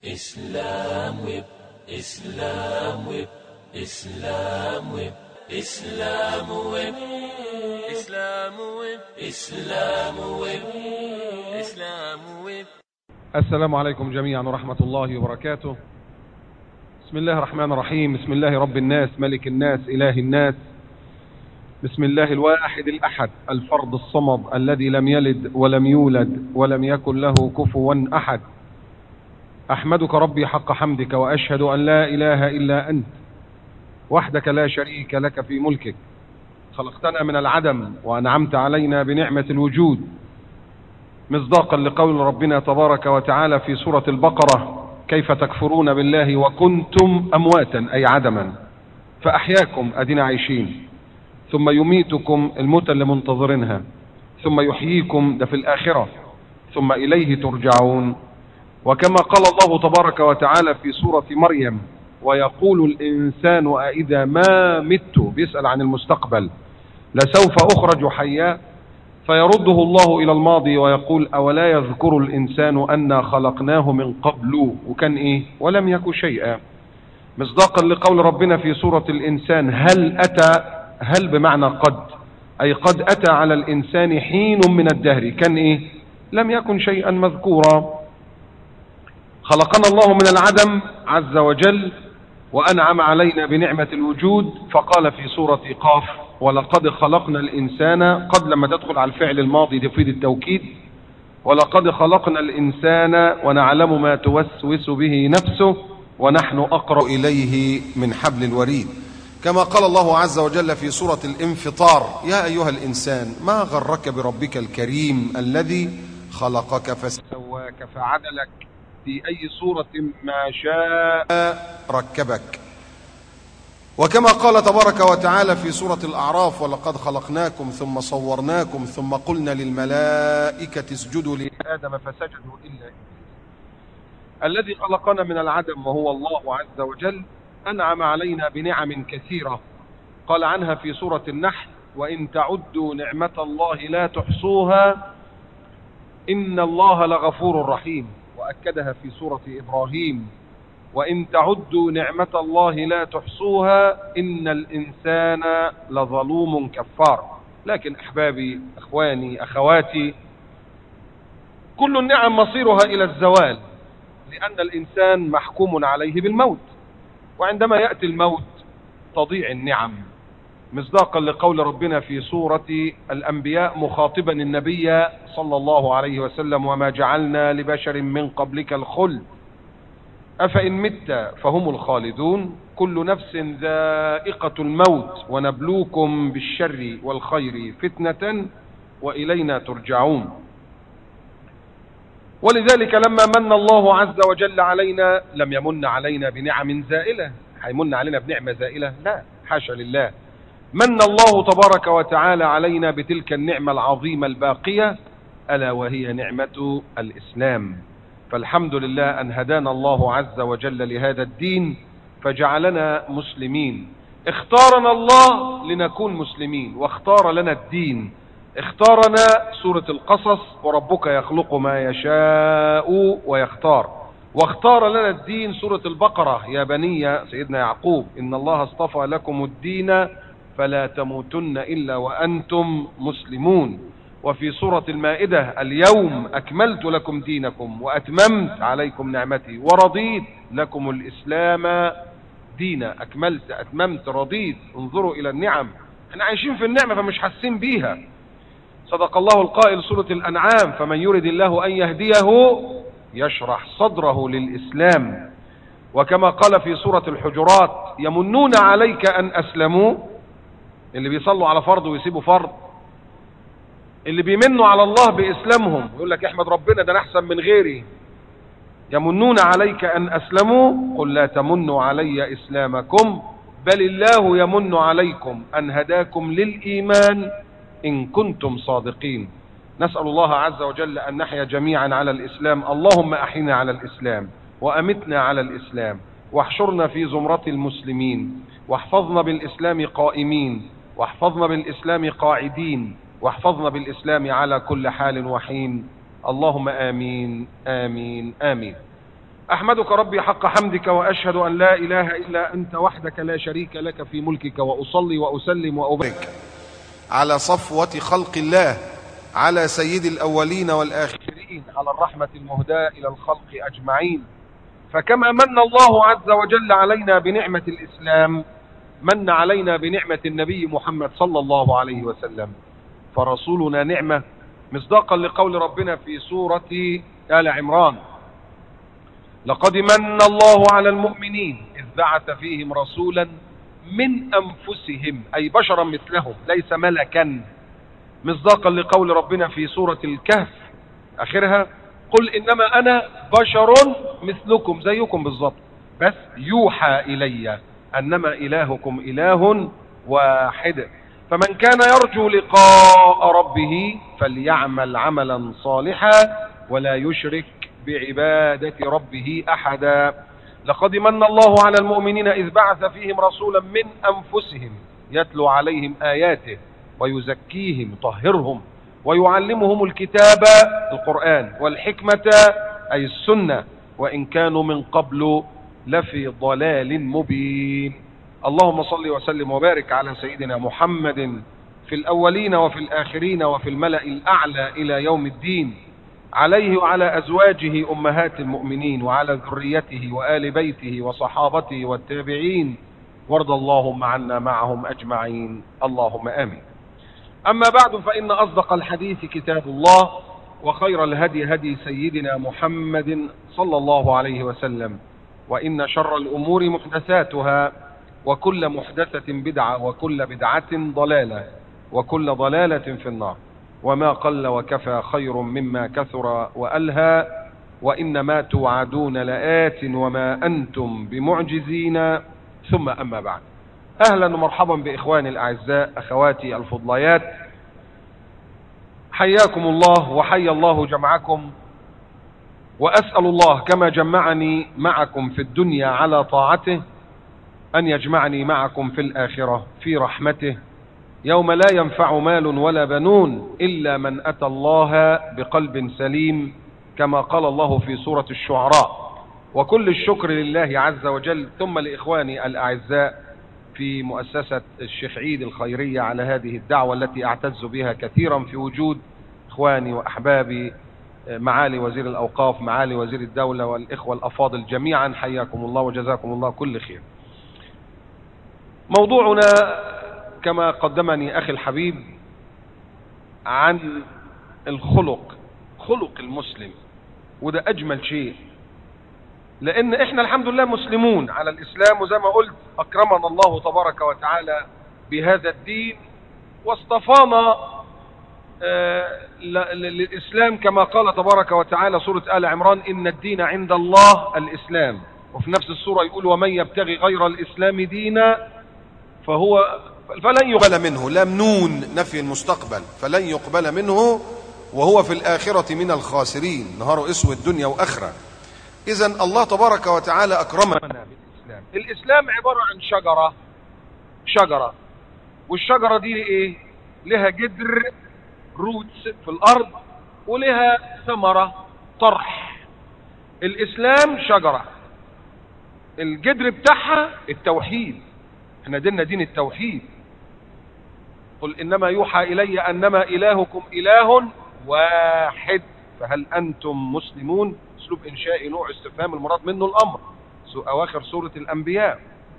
اسلام ويب اسلام ويب اسلام ويب اسلام ويب اسلام ويب اسلام ويب اسلام ويب السلام عليكم جميعا ورحمة الله وبركاته بسم الله الرحمن الرحيم بسم الله رب الناس ملك الناس إله الناس بسم الله الواحد الأحد الفرد الصمد الذي لم يلد ولم يولد ولم يكن له كفوا أحد أحمدك ربي حق حمدك وأشهد أن لا إله إلا أنت وحدك لا شريك لك في ملكك خلقتنا من العدم وأنعمت علينا بنعمة الوجود مصداقا لقول ربنا تبارك وتعالى في سورة البقرة كيف تكفرون بالله وكنتم أمواتا أي عدما فأحياكم أدينا عايشين ثم يميتكم الموت اللي منتظرينها ثم يحييكم ده في الآخرة ثم إليه ترجعون وكما قال الله تبارك وتعالى في سورة مريم ويقول الإنسان أإذا ما مت بيسأل عن المستقبل لسوف أخرج حيا فيرده الله إلى الماضي ويقول أولا يذكر الإنسان أنا خلقناه من قبل وكان إيه ولم يكن شيئا مصداقا لقول ربنا في سورة الإنسان هل أتى هل بمعنى قد أي قد أتى على الإنسان حين من الدهر كان إيه لم يكن شيئا مذكورا خلقنا الله من العدم عز وجل وأنعم علينا بنعمة الوجود فقال في سورة قاف ولقد خلقنا الإنسان قد لما تدخل على الفعل الماضي تفيد التوكيد ولقد خلقنا الإنسان ونعلم ما توسوس به نفسه ونحن أقرأ إليه من حبل الوريد كما قال الله عز وجل في سورة الانفطار يا أيها الإنسان ما غرك بربك الكريم الذي خلقك فسواك فعدلك في أي صورة ما شاء ركبك وكما قال تبارك وتعالى في سورة الأعراف ولقد خلقناكم ثم صورناكم ثم قلنا للملائكة اسجدوا لآدم فسجدوا إلا إبليس الذي خلقنا من العدم وهو الله عز وجل أنعم علينا بنعم كثيرة قال عنها في سورة النحل وإن تعدوا نعمة الله لا تحصوها إن الله لغفور رحيم وأكدها في سورة إبراهيم وإن تعدوا نعمة الله لا تحصوها إن الإنسان لظلوم كفار لكن أحبابي أخواني أخواتي كل النعم مصيرها إلى الزوال لأن الإنسان محكوم عليه بالموت وعندما يأتي الموت تضيع النعم مصداقا لقول ربنا في سورة الأنبياء مخاطبا النبي صلى الله عليه وسلم وما جعلنا لبشر من قبلك الخلد أفإن مت فهم الخالدون كل نفس ذائقة الموت ونبلوكم بالشر والخير فتنة وإلينا ترجعون ولذلك لما من الله عز وجل علينا لم يمن علينا بنعم زائلة هيمن علينا بنعمة زائلة لا حاشا لله من الله تبارك وتعالى علينا بتلك النعمة العظيمة الباقية ألا وهي نعمة الإسلام فالحمد لله أن هدانا الله عز وجل لهذا الدين فجعلنا مسلمين اختارنا الله لنكون مسلمين واختار لنا الدين اختارنا سورة القصص وربك يخلق ما يشاء ويختار واختار لنا الدين سورة البقرة يا بني سيدنا يعقوب إن الله اصطفى لكم الدين فلا تموتن إلا وأنتم مسلمون وفي سورة المائدة اليوم أكملت لكم دينكم وأتممت عليكم نعمتي ورضيت لكم الإسلام دينا أكملت أتممت رضيت انظروا إلى النعم احنا عايشين في النعمة فمش حاسين بيها صدق الله القائل سورة الأنعام فمن يرد الله أن يهديه يشرح صدره للإسلام وكما قال في سورة الحجرات يمنون عليك أن أسلموا اللي بيصلوا على فرض ويسيبوا فرض اللي بيمنوا على الله بإسلامهم يقول لك احمد ربنا ده انا احسن من غيري يمنون عليك أن أسلموا قل لا تمنوا علي إسلامكم بل الله يمن عليكم أن هداكم للإيمان إن كنتم صادقين نسأل الله عز وجل أن نحيا جميعا على الإسلام اللهم أحينا على الإسلام وأمتنا على الإسلام واحشرنا في زمرة المسلمين واحفظنا بالإسلام قائمين واحفظنا بالإسلام قاعدين واحفظنا بالإسلام على كل حال وحين اللهم آمين آمين آمين أحمدك ربي حق حمدك وأشهد أن لا إله إلا أنت وحدك لا شريك لك في ملكك وأصلي وأسلم وأبارك على صفوة خلق الله على سيد الأولين والآخرين على الرحمة المهداة إلى الخلق أجمعين فكما من الله عز وجل علينا بنعمة الإسلام من علينا بنعمة النبي محمد صلى الله عليه وسلم فرسولنا نعمة مصداقا لقول ربنا في سورة آل عمران لقد من الله على المؤمنين إذ بعث فيهم رسولا من أنفسهم أي بشرا مثلهم ليس ملكا مصداقا لقول ربنا في سورة الكهف آخرها قل إنما أنا بشر مثلكم زيكم بالضبط بس يوحى إلي أنما إلهكم إله واحد فمن كان يرجو لقاء ربه فليعمل عملا صالحا ولا يشرك بعبادة ربه أحدا لقد من الله على المؤمنين إذ بعث فيهم رسولا من أنفسهم يتلو عليهم آياته ويزكيهم يطهرهم ويعلمهم الكتاب القرآن والحكمة أي السنة وإن كانوا من قبل لفي ضلال مبين اللهم صل وسلم وبارك على سيدنا محمد في الأولين وفي الآخرين وفي الملأ الأعلى إلى يوم الدين عليه وعلى أزواجه أمهات المؤمنين وعلى ذريته وآل بيته وصحابته والتابعين وارض اللهم عنا معهم أجمعين اللهم آمين أما بعد فإن أصدق الحديث كتاب الله وخير الهدي هدي سيدنا محمد صلى الله عليه وسلم وإن شر الأمور محدثاتها وكل محدثة بدعة وكل بدعة ضلالة وكل ضلالة في النار وما قل وكفى خير مما كثر وألهى وإنما توعدون لآت وما أنتم بمعجزين ثم أما بعد أهلا ومرحبا بإخواني الأعزاء أخواتي الفضليات حياكم الله وحيا الله جمعكم وأسأل الله كما جمعني معكم في الدنيا على طاعته أن يجمعني معكم في الآخرة في رحمته يوم لا ينفع مال ولا بنون إلا من أتى الله بقلب سليم كما قال الله في سورة الشعراء وكل الشكر لله عز وجل ثم لإخواني الأعزاء في مؤسسة الشيخ عيد الخيرية على هذه الدعوة التي أعتز بها كثيرا في وجود إخواني وأحبابي معالي وزير الأوقاف معالي وزير الدولة والإخوة الأفاضل جميعا حياكم الله وجزاكم الله كل خير موضوعنا كما قدمني أخي الحبيب عن الخلق خلق المسلم وده أجمل شيء لأن إحنا الحمد لله مسلمون على الإسلام وزي ما قلت أكرمنا الله تبارك وتعالى بهذا الدين واصطفانا آه للإسلام كما قال تبارك وتعالى سورة آل عمران إن الدين عند الله الإسلام وفي نفس السورة يقول ومن يبتغي غير الإسلام دينا فهو فلن يقبل منه لم نون نفي المستقبل فلن يقبل منه وهو في الآخرة من الخاسرين نهار اسود دنيا وأخرة إذا الله تبارك وتعالى أكرمنا بالإسلام الإسلام عبارة عن شجرة شجرة والشجرة دي إيه لها جدر روتس في الأرض ولها ثمرة طرح الإسلام شجرة الجدر بتاعها التوحيد احنا ديننا دين التوحيد قل إنما يوحى إلي أنما إلهكم إله واحد فهل أنتم مسلمون اسلوب إنشاء نوع استفهام المراد منه الأمر أواخر سورة الأنبياء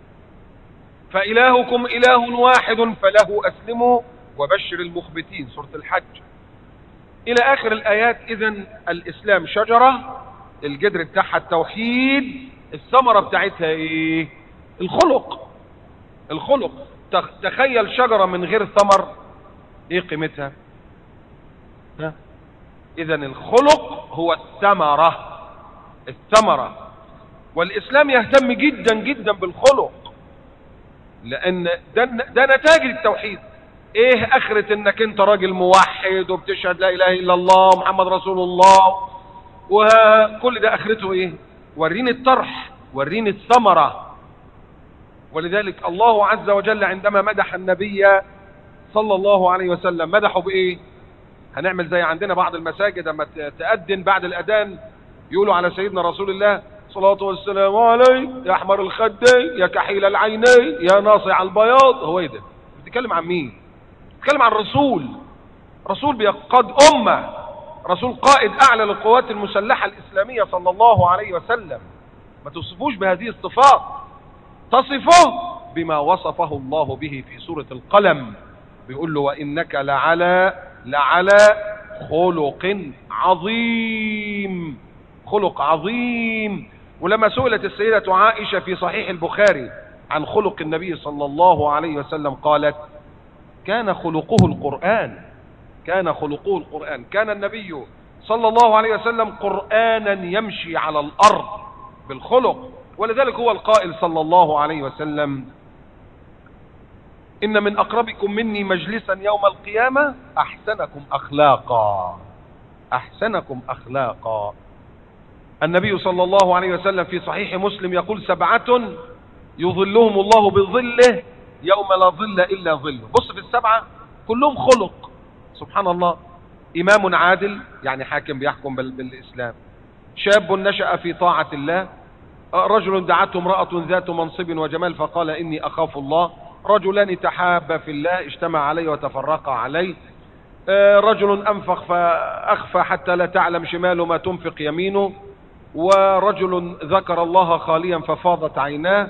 فإلهكم إله واحد فله أسلموا وبشر المخبتين سورة الحج إلى آخر الآيات إذا الإسلام شجرة الجدر بتاعها التوحيد الثمرة بتاعتها إيه الخلق الخلق تخيل شجرة من غير ثمر إيه قيمتها ها إذا الخلق هو الثمرة الثمرة والإسلام يهتم جدا جدا بالخلق لأن ده, ده نتاج التوحيد ايه اخرة انك انت راجل موحد وبتشهد لا اله الا الله محمد رسول الله وكل ده اخرته ايه وريني الطرح وريني الثمرة ولذلك الله عز وجل عندما مدح النبي صلى الله عليه وسلم مدحه بايه هنعمل زي عندنا بعض المساجد لما تأذن بعد الاذان يقولوا على سيدنا رسول الله الصلاة والسلام عليك يا أحمر الخدين يا كحيل العينين يا ناصع البياض هو ايه ده بتتكلم عن مين بتتكلم عن رسول رسول بيقاد أمة رسول قائد أعلى للقوات المسلحة الإسلامية صلى الله عليه وسلم ما توصفوش بهذه الصفات تصفه بما وصفه الله به في سورة القلم بيقول له وإنك لعلى لعلى خلق عظيم خلق عظيم ولما سئلت السيدة عائشة في صحيح البخاري عن خلق النبي صلى الله عليه وسلم قالت كان خلقه القرآن كان خلقه القرآن كان النبي صلى الله عليه وسلم قرآنا يمشي على الأرض بالخلق ولذلك هو القائل صلى الله عليه وسلم إن من أقربكم مني مجلسا يوم القيامة أحسنكم أخلاقا أحسنكم أخلاقا النبي صلى الله عليه وسلم في صحيح مسلم يقول سبعة يظلهم الله بظله يوم لا ظل إلا ظله بص في السبعة كلهم خلق سبحان الله إمام عادل يعني حاكم بيحكم بال- بالإسلام شاب نشأ في طاعة الله رجل دعته امرأة ذات منصب وجمال فقال إني أخاف الله رجلان تحابا في الله اجتمع عليه وتفرقا عليه آه، رجل أنفق فأخفى حتى لا تعلم شماله ما تنفق يمينه ورجل ذكر الله خاليا ففاضت عيناه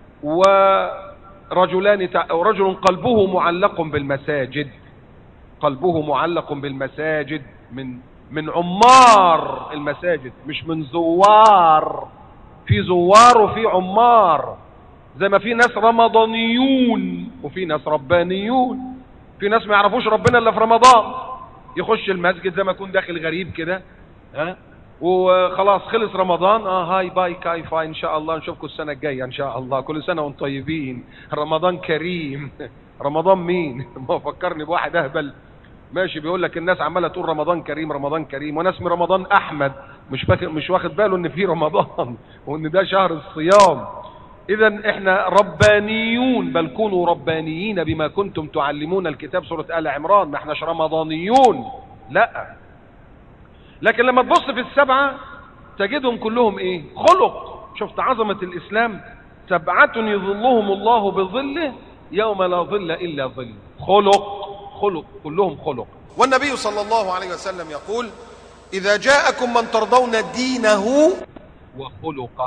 ورجلان تع- رجل قلبه معلق بالمساجد قلبه معلق بالمساجد من من عمار المساجد مش من زوار في زوار وفي عمار زي ما في ناس رمضانيون وفي ناس ربانيون في ناس ما يعرفوش ربنا الا في رمضان يخش المسجد زي ما يكون داخل غريب كده ها وخلاص خلص رمضان اه هاي باي كاي فاي ان شاء الله نشوفكم السنه الجايه ان شاء الله كل سنه وانتم طيبين رمضان كريم رمضان مين ما فكرني بواحد اهبل ماشي بيقول لك الناس عماله تقول رمضان كريم رمضان كريم وانا اسمي رمضان احمد مش فاكر مش واخد باله ان في رمضان وان ده شهر الصيام اذا احنا ربانيون بل كونوا ربانيين بما كنتم تعلمون الكتاب سوره ال عمران ما احناش رمضانيون لا لكن لما تبص في السبعه تجدهم كلهم ايه خلق شفت عظمه الاسلام سبعه يظلهم الله بظله يوم لا ظل الا ظل خلق خلق كلهم خلق والنبي صلى الله عليه وسلم يقول إذا جاءكم من ترضون دينه وخلقه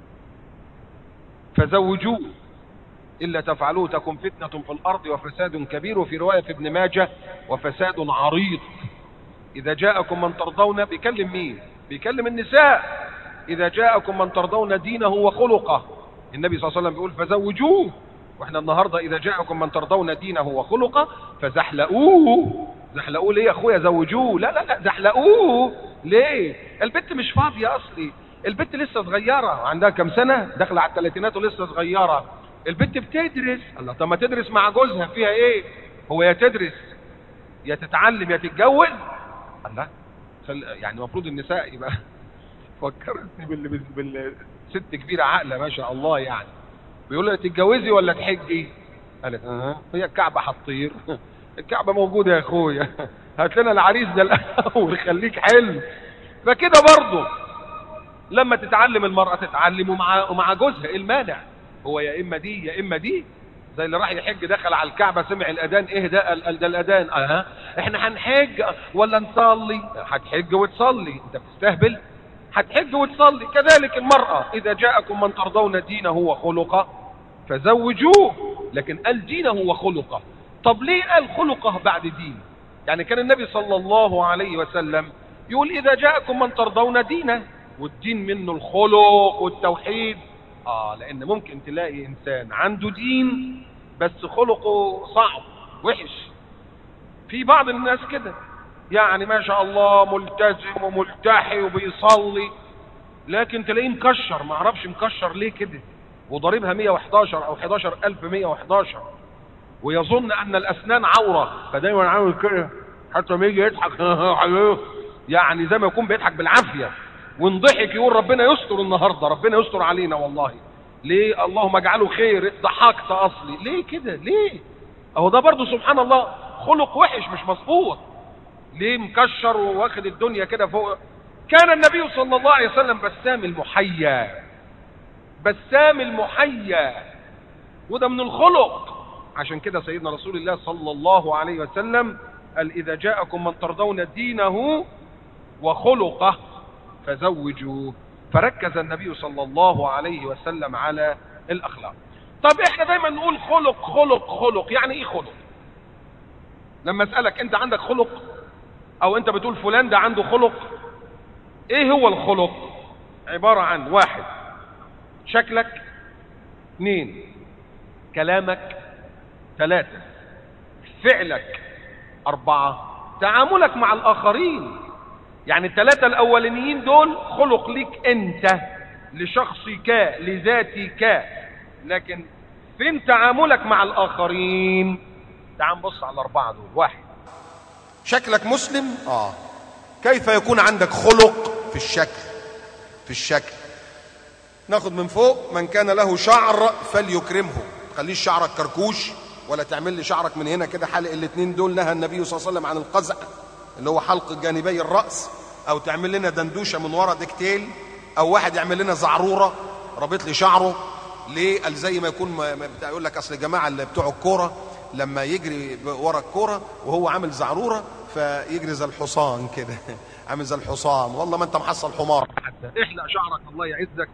فزوجوه إلا تفعلوه تكن فتنة في الأرض وفساد كبير وفي رواية في ابن ماجه وفساد عريض إذا جاءكم من ترضون بيكلم مين بيكلم النساء إذا جاءكم من ترضون دينه وخلقه النبي صلى الله عليه وسلم بيقول فزوجوه واحنا النهاردة إذا جاءكم من ترضون دينه وخلقه فزحلقوه زحلقوه ليه يا أخويا زوجوه لا لا لا زحلقوه ليه البنت مش فاضية أصلي البنت لسه صغيرة عندها كم سنة داخلة على الثلاثينات ولسه صغيرة البنت بتدرس الله طب ما تدرس مع جوزها فيها ايه هو يا تدرس يا تتعلم يا تتجوز الله خل... يعني المفروض النساء يبقى فكرتني بال... بال... بالست كبيرة عاقلة ما شاء الله يعني بيقول لها تتجوزي ولا تحجي قالت اه هي الكعبة هتطير الكعبة موجودة يا اخويا هات لنا العريس ده الاول خليك حلو فكده برضه لما تتعلم المرأة تتعلم مع مع جوزها ايه المانع هو يا اما دي يا اما دي زي اللي راح يحج دخل على الكعبة سمع الاذان ايه ده ال- ده الاذان اه احنا هنحج ولا نصلي هتحج وتصلي انت بتستهبل هتحج وتصلي كذلك المرأة اذا جاءكم من ترضون دينه وخلقه فزوجوه لكن قال دينه وخلقه طب ليه قال خلقه بعد دين يعني كان النبي صلى الله عليه وسلم يقول اذا جاءكم من ترضون دينه والدين منه الخلق والتوحيد اه لان ممكن تلاقي انسان عنده دين بس خلقه صعب وحش في بعض الناس كده يعني ما شاء الله ملتزم وملتحي وبيصلي لكن تلاقيه مكشر ما اعرفش مكشر ليه كده وضاربها 111 او 11111 ويظن ان الاسنان عوره فدايما عامل كده حتى ما يجي يضحك يعني زي ما يكون بيضحك بالعافيه وان ضحك يقول ربنا يستر النهارده ربنا يستر علينا والله ليه اللهم اجعله خير ضحكت اصلي ليه كده ليه اهو ده برضه سبحان الله خلق وحش مش مظبوط ليه مكشر واخد الدنيا كده فوق كان النبي صلى الله عليه وسلم بسام المحيا بسام المحيا وده من الخلق عشان كده سيدنا رسول الله صلى الله عليه وسلم قال إذا جاءكم من ترضون دينه وخلقه فزوجوه فركز النبي صلى الله عليه وسلم على الأخلاق طب احنا دايما نقول خلق خلق خلق يعني ايه خلق لما اسألك انت عندك خلق او انت بتقول فلان ده عنده خلق ايه هو الخلق عبارة عن واحد شكلك اثنين كلامك ثلاثة فعلك أربعة تعاملك مع الآخرين يعني الثلاثة الأولانيين دول خلق ليك أنت لشخصك لذاتك لكن فين تعاملك مع الآخرين تعال نبص على الأربعة دول واحد شكلك مسلم اه كيف يكون عندك خلق في الشكل في الشكل ناخد من فوق من كان له شعر فليكرمه خليش شعرك كركوش ولا تعمل لي شعرك من هنا كده حلق الاثنين دول نهى النبي صلى الله عليه وسلم عن القزع اللي هو حلق جانبي الرأس او تعمل لنا دندوشة من ورا ديكتيل او واحد يعمل لنا زعرورة رابط لي شعره ليه قال زي ما يكون ما ما بتاع يقول لك اصل الجماعه اللي بتوع الكوره لما يجري ورا الكوره وهو عامل زعروره فيجري زي الحصان كده عامل زي الحصان والله ما انت محصل حمار حتى احلق شعرك الله يعزك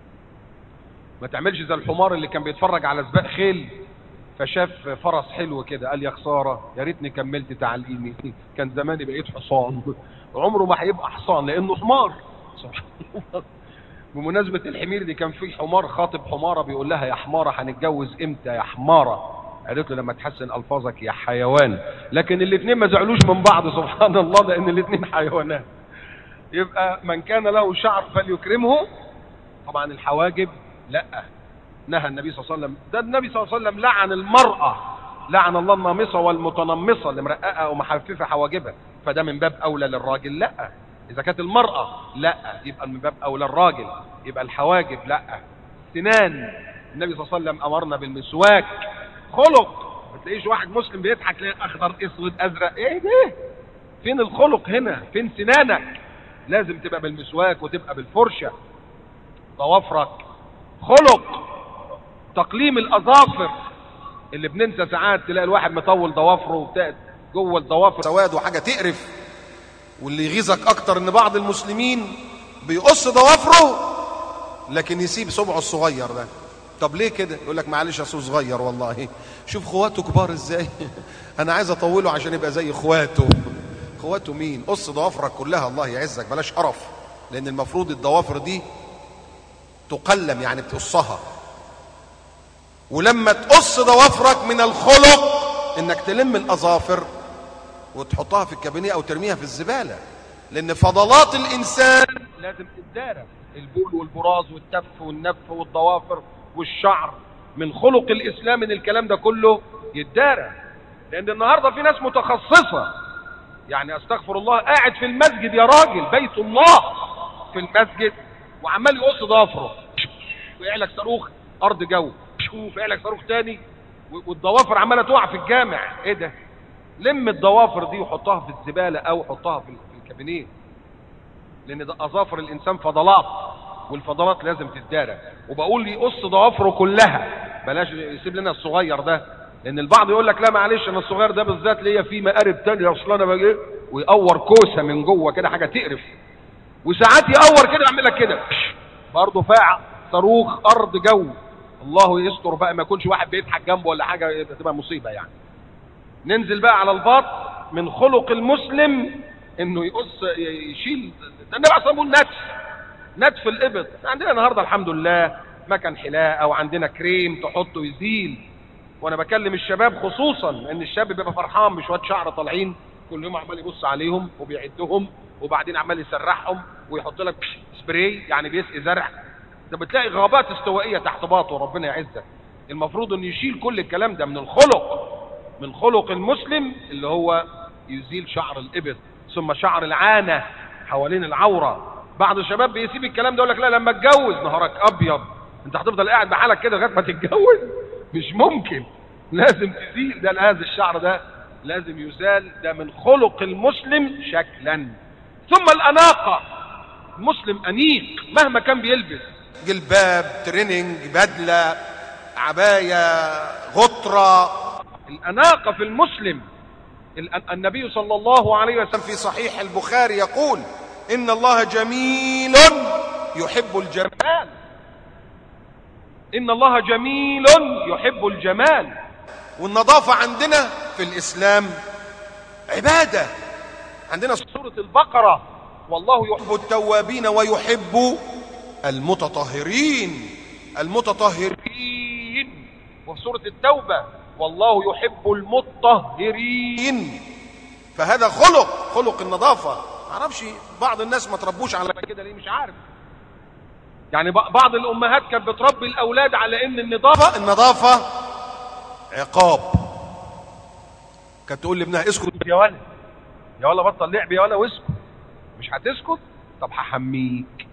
ما تعملش زي الحمار اللي كان بيتفرج على سباق خيل فشاف فرس حلو كده قال يا خساره يا ريتني كملت تعليمي كان زماني بقيت حصان عمره ما هيبقى حصان لانه حمار سبحان الله بمناسبة الحمير دي كان في حمار خاطب حمارة بيقول لها يا حمارة هنتجوز امتى يا حمارة قالت له لما تحسن الفاظك يا حيوان لكن الاثنين ما زعلوش من بعض سبحان الله لان الاثنين حيوانات يبقى من كان له شعر فليكرمه طبعا الحواجب لا نهى النبي صلى الله عليه وسلم ده النبي صلى الله عليه وسلم لعن المرأة لعن الله النامصة والمتنمصة اللي مرققة ومحففة حواجبها فده من باب أولى للراجل لا إذا كانت المرأة لا يبقى من باب أولى الراجل يبقى الحواجب لا سنان النبي صلى الله عليه وسلم أمرنا بالمسواك خلق ما تلاقيش واحد مسلم بيضحك تلاقيه أخضر أسود أزرق إيه ده فين الخلق هنا فين سنانك لازم تبقى بالمسواك وتبقى بالفرشة ضوافرك خلق تقليم الأظافر اللي بننسى ساعات تلاقي الواحد مطول ضوافره وبتاع جوه الضوافر سواد وحاجة تقرف واللي يغيظك اكتر ان بعض المسلمين بيقص ضوافره لكن يسيب صبعه الصغير ده طب ليه كده يقول لك معلش اصله صغير والله شوف اخواته كبار ازاي انا عايز اطوله عشان يبقى زي اخواته اخواته مين قص ضوافرك كلها الله يعزك بلاش قرف لان المفروض الضوافر دي تقلم يعني بتقصها ولما تقص ضوافرك من الخلق انك تلم الاظافر وتحطها في الكابينيه او ترميها في الزباله لان فضلات الانسان لازم تتدارى البول والبراز والتف والنف والضوافر والشعر من خلق الاسلام ان الكلام ده كله يتدارى لان النهارده في ناس متخصصه يعني استغفر الله قاعد في المسجد يا راجل بيت الله في المسجد وعمال يقص ضوافره ويعلك صاروخ ارض جو شوف يعلك صاروخ تاني والضوافر عماله تقع في الجامع ايه ده لم الضوافر دي وحطها في الزبالة او حطها في الكابينيه لان ده اظافر الانسان فضلات والفضلات لازم تتدارى وبقول يقص ضوافره كلها بلاش يسيب لنا الصغير ده لان البعض يقول لك لا معلش انا الصغير ده بالذات ليا فيه مقارب تانية اصل انا باجي ويقور كوسه من جوه كده حاجه تقرف وساعات يقور كده يعمل لك كده برضه فاع صاروخ ارض جو الله يستر بقى ما يكونش واحد بيضحك جنبه ولا حاجه تبقى مصيبه يعني ننزل بقى على الباط من خلق المسلم انه يقص يشيل ده النبي عليه الصلاه نتف نتف الابط عندنا النهارده الحمد لله مكان حلاقه وعندنا كريم تحطه يزيل وانا بكلم الشباب خصوصا ان الشاب بيبقى فرحان بشويه شعر طالعين كل يوم عمال يبص عليهم وبيعدهم وبعدين عمال يسرحهم ويحط لك سبراي يعني بيسقي زرع ده بتلاقي غابات استوائيه تحت باطه ربنا يعزك المفروض انه يشيل كل الكلام ده من الخلق من خلق المسلم اللي هو يزيل شعر الإبط ثم شعر العانة حوالين العورة بعض الشباب بيسيب الكلام ده يقول لك لا لما اتجوز نهارك أبيض انت هتفضل قاعد بحالك كده لغايه ما تتجوز مش ممكن لازم تزيل ده هذا الشعر ده لازم يزال ده من خلق المسلم شكلا ثم الأناقة المسلم أنيق مهما كان بيلبس جلباب تريننج بدلة عباية غطرة الأناقة في المسلم الأ- النبي صلى الله عليه وسلم في صحيح البخاري يقول إن الله جميل يحب الجمال إن الله جميل يحب الجمال والنظافة عندنا في الإسلام عبادة عندنا سورة البقرة والله يحب يحب التوابين ويحب المتطهرين المتطهرين المتطهرين وفي سورة التوبة والله يحب المطهرين فهذا خلق خلق النظافة معرفش بعض الناس ما تربوش على كده ليه مش عارف يعني ب- بعض الأمهات كانت بتربي الأولاد على إن النظافة النظافة عقاب كانت تقول لابنها اسكت يا ولد يا ولا بطل لعب يا ولا واسكت مش هتسكت طب هحميك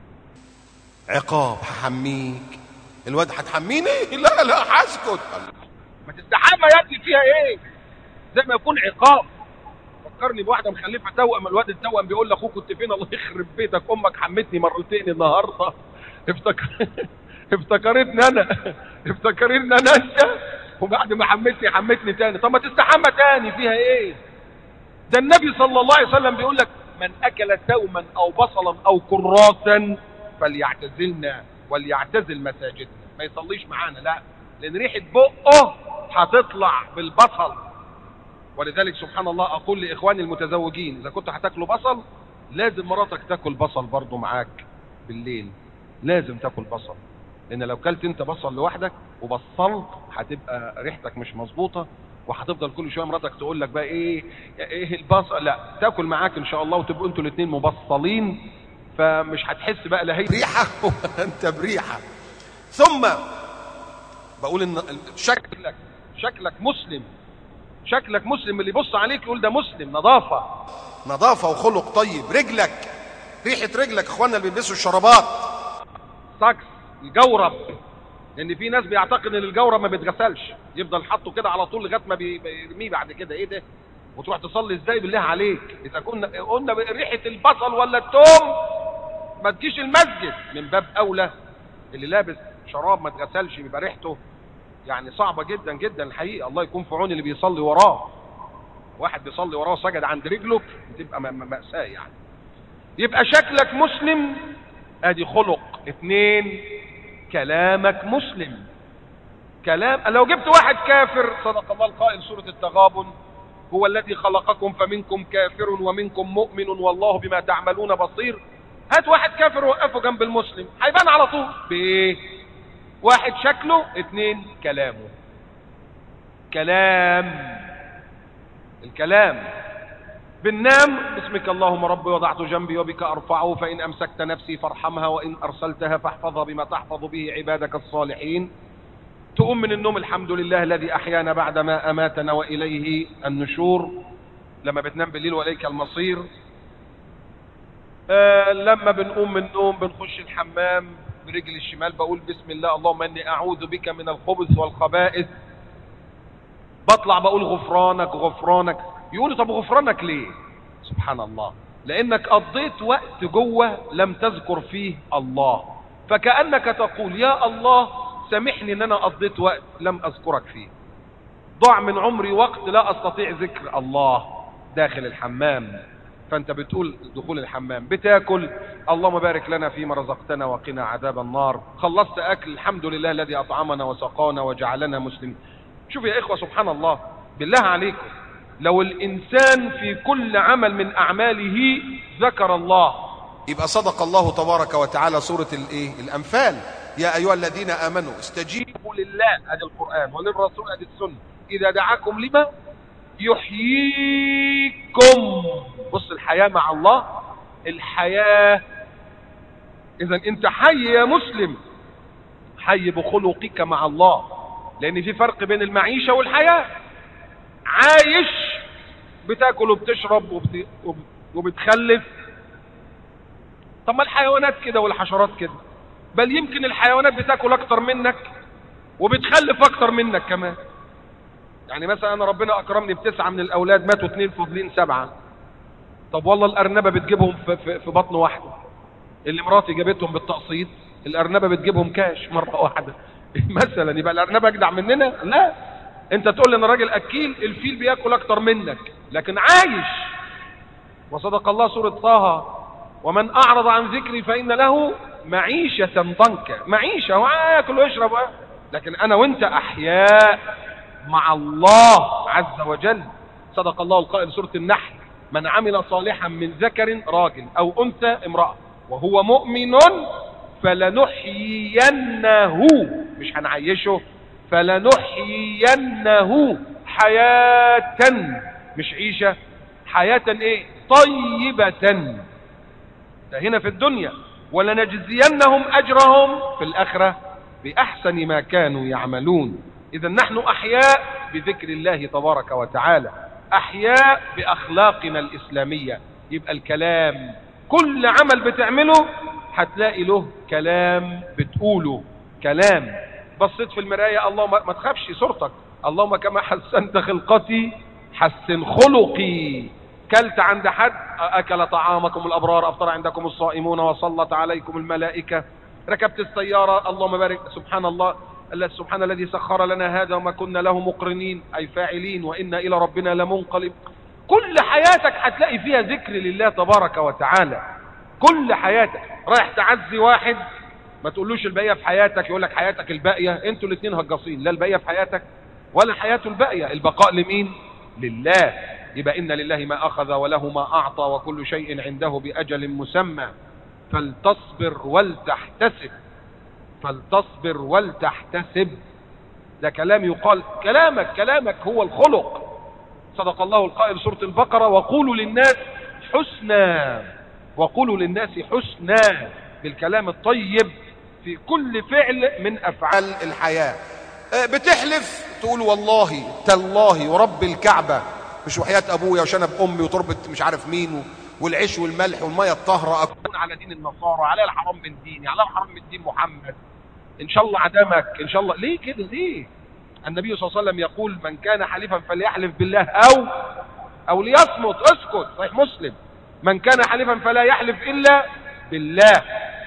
عقاب هحميك الواد هتحميني لا لا هسكت ما تستحمى يا ابني فيها ايه زي ما يكون عقاب فكرني بواحده مخلفه توأم الواد التوأم بيقول لاخوه كنت فين الله يخرب بيتك امك حمتني مرتين النهارده افتكر افتكرتني انا افتكرتني انا انت وبعد ما حمتني حمتني تاني طب ما تستحمى تاني فيها ايه ده النبي صلى الله عليه وسلم بيقول لك من اكل توما او بصلا او كراسا فليعتزلنا وليعتزل مساجدنا ما يصليش معانا لا لان ريحه بقه هتطلع بالبصل ولذلك سبحان الله اقول لاخواني المتزوجين اذا كنتوا هتاكلوا بصل لازم مراتك تاكل بصل برضو معاك بالليل لازم تاكل بصل لان لو كلت انت بصل لوحدك وبصلت هتبقى ريحتك مش مظبوطه وهتفضل كل شويه مراتك تقول لك بقى ايه ايه البصل لا تاكل معاك ان شاء الله وتبقوا انتوا الاثنين مبصلين فمش هتحس بقى لا هي ريحة وانت بريحة ثم بقول ان شكلك شكلك مسلم شكلك مسلم اللي يبص عليك يقول ده مسلم نظافه نظافة وخلق طيب رجلك ريحة رجلك اخواننا اللي بيلبسوا الشرابات ساكس الجورب لان في ناس بيعتقد ان الجورب ما بيتغسلش يفضل حاطه كده على طول لغايه ما بي- بيرميه بعد كده ايه ده وتروح تصلي ازاي بالله عليك اذا كنا قلنا ريحه البصل ولا التوم ما تجيش المسجد من باب اولى اللي لابس شراب ما اتغسلش بيبقى ريحته يعني صعبه جدا جدا الحقيقه الله يكون في عون اللي بيصلي وراه واحد بيصلي وراه سجد عند رجله بتبقى م- م- مأساة يعني يبقى شكلك مسلم ادي خلق اثنين كلامك مسلم كلام لو جبت واحد كافر صدق الله القائل سورة التغابن هو الذي خلقكم فمنكم كافر ومنكم مؤمن والله بما تعملون بصير هات واحد كافر وقفه جنب المسلم هيبان على طول بايه واحد شكله اتنين كلامه كلام الكلام بننام باسمك اللهم ربي وضعت جنبي وبك أرفعه فإن أمسكت نفسي فارحمها وإن أرسلتها فاحفظها بما تحفظ به عبادك الصالحين تقوم من النوم الحمد لله الذي أحيانا بعدما أماتنا وإليه النشور لما بتنام بالليل وإليك المصير آه لما بنقوم من النوم بنخش الحمام برجل الشمال بقول بسم الله اللهم إني أعوذ بك من الخبث والخبائث بطلع بقول غفرانك غفرانك يقولوا طب غفرانك ليه سبحان الله لانك قضيت وقت جوه لم تذكر فيه الله فكأنك تقول يا الله سامحني ان انا قضيت وقت لم اذكرك فيه ضاع من عمري وقت لا استطيع ذكر الله داخل الحمام فانت بتقول دخول الحمام بتاكل اللهم بارك لنا فيما رزقتنا وقنا عذاب النار خلصت اكل الحمد لله الذي اطعمنا وسقانا وجعلنا مسلمين شوف يا اخوة سبحان الله بالله عليكم لو الانسان في كل عمل من اعماله ذكر الله يبقى صدق الله تبارك وتعالى سورة الايه الانفال يا ايها الذين امنوا استجيبوا استجيبوا لله ادي القرآن وللرسول ادي السنة اذا دعاكم لما يحييكم بص الحياة مع الله الحياة اذا انت حي يا مسلم حي بخلقك مع الله لان في فرق بين المعيشة والحياة عايش بتاكل وبتشرب وبت... وب- وبتخلف طب ما الحيوانات كده والحشرات كده بل يمكن الحيوانات بتاكل اكتر منك وبتخلف اكتر منك كمان يعني مثلا انا ربنا اكرمني بتسعة من الاولاد ماتوا اتنين فاضلين سبعة طب والله الارنبة بتجيبهم في, في, في بطن واحدة اللي مراتي جابتهم بالتقسيط الارنبه بتجيبهم كاش مره واحده مثلا يبقى الارنبه اجدع مننا لا انت تقول لي ان الراجل اكيل الفيل بياكل اكتر منك لكن عايش وصدق الله سوره طه ومن اعرض عن ذكري فان له معيشه ضنكا معيشه هو ياكل ويشرب آه. لكن انا وانت احياء مع الله عز وجل صدق الله القائل سوره النحل من عمل صالحا من ذكر راجل او انثى امراه وهو مؤمن فلنحيينه مش هنعيشه فلنحيينه حياة مش عيشة حياة ايه طيبة ده هنا في الدنيا ولنجزينهم اجرهم في الاخرة باحسن ما كانوا يعملون اذا نحن احياء بذكر الله تبارك وتعالى احياء باخلاقنا الاسلامية يبقى الكلام كل عمل بتعمله هتلاقي له كلام بتقوله كلام بصيت في المراية الله ما تخافش صورتك اللهم كما حسنت خلقتي حسن خلقي كلت عند حد أكل طعامكم الأبرار أفطر عندكم الصائمون وصلت عليكم الملائكة ركبت السيارة اللهم بارك سبحان الله سبحان الذي سخر لنا هذا وما كنا له مقرنين أي فاعلين وإنا إلى ربنا لمنقلب كل حياتك هتلاقي فيها ذكر لله تبارك وتعالى كل حياتك رايح تعزي واحد ما تقولوش الباقيه في حياتك يقول لك حياتك الباقيه انتوا الاثنين هجاصين لا الباقيه في حياتك ولا حياته الباقيه البقاء لمين لله يبقى ان لله ما اخذ وله ما اعطى وكل شيء عنده باجل مسمى فلتصبر ولتحتسب فلتصبر ولتحتسب ده كلام يقال كلامك كلامك هو الخلق صدق الله القائل سورة البقرة وقولوا للناس حسنا وقولوا للناس حسنا بالكلام الطيب في كل فعل من أفعال الحياة بتحلف تقول والله تالله ورب الكعبة مش وحياة أبويا وشنب أمي وتربة مش عارف مين والعيش والملح والمية الطاهرة أكون على دين النصارى على الحرام من ديني على الحرام من دين محمد إن شاء الله عدمك إن شاء الله ليه كده ليه النبي صلى الله عليه وسلم يقول من كان حليفا فليحلف بالله أو أو ليصمت اسكت صحيح مسلم من كان حليفا فلا يحلف إلا بالله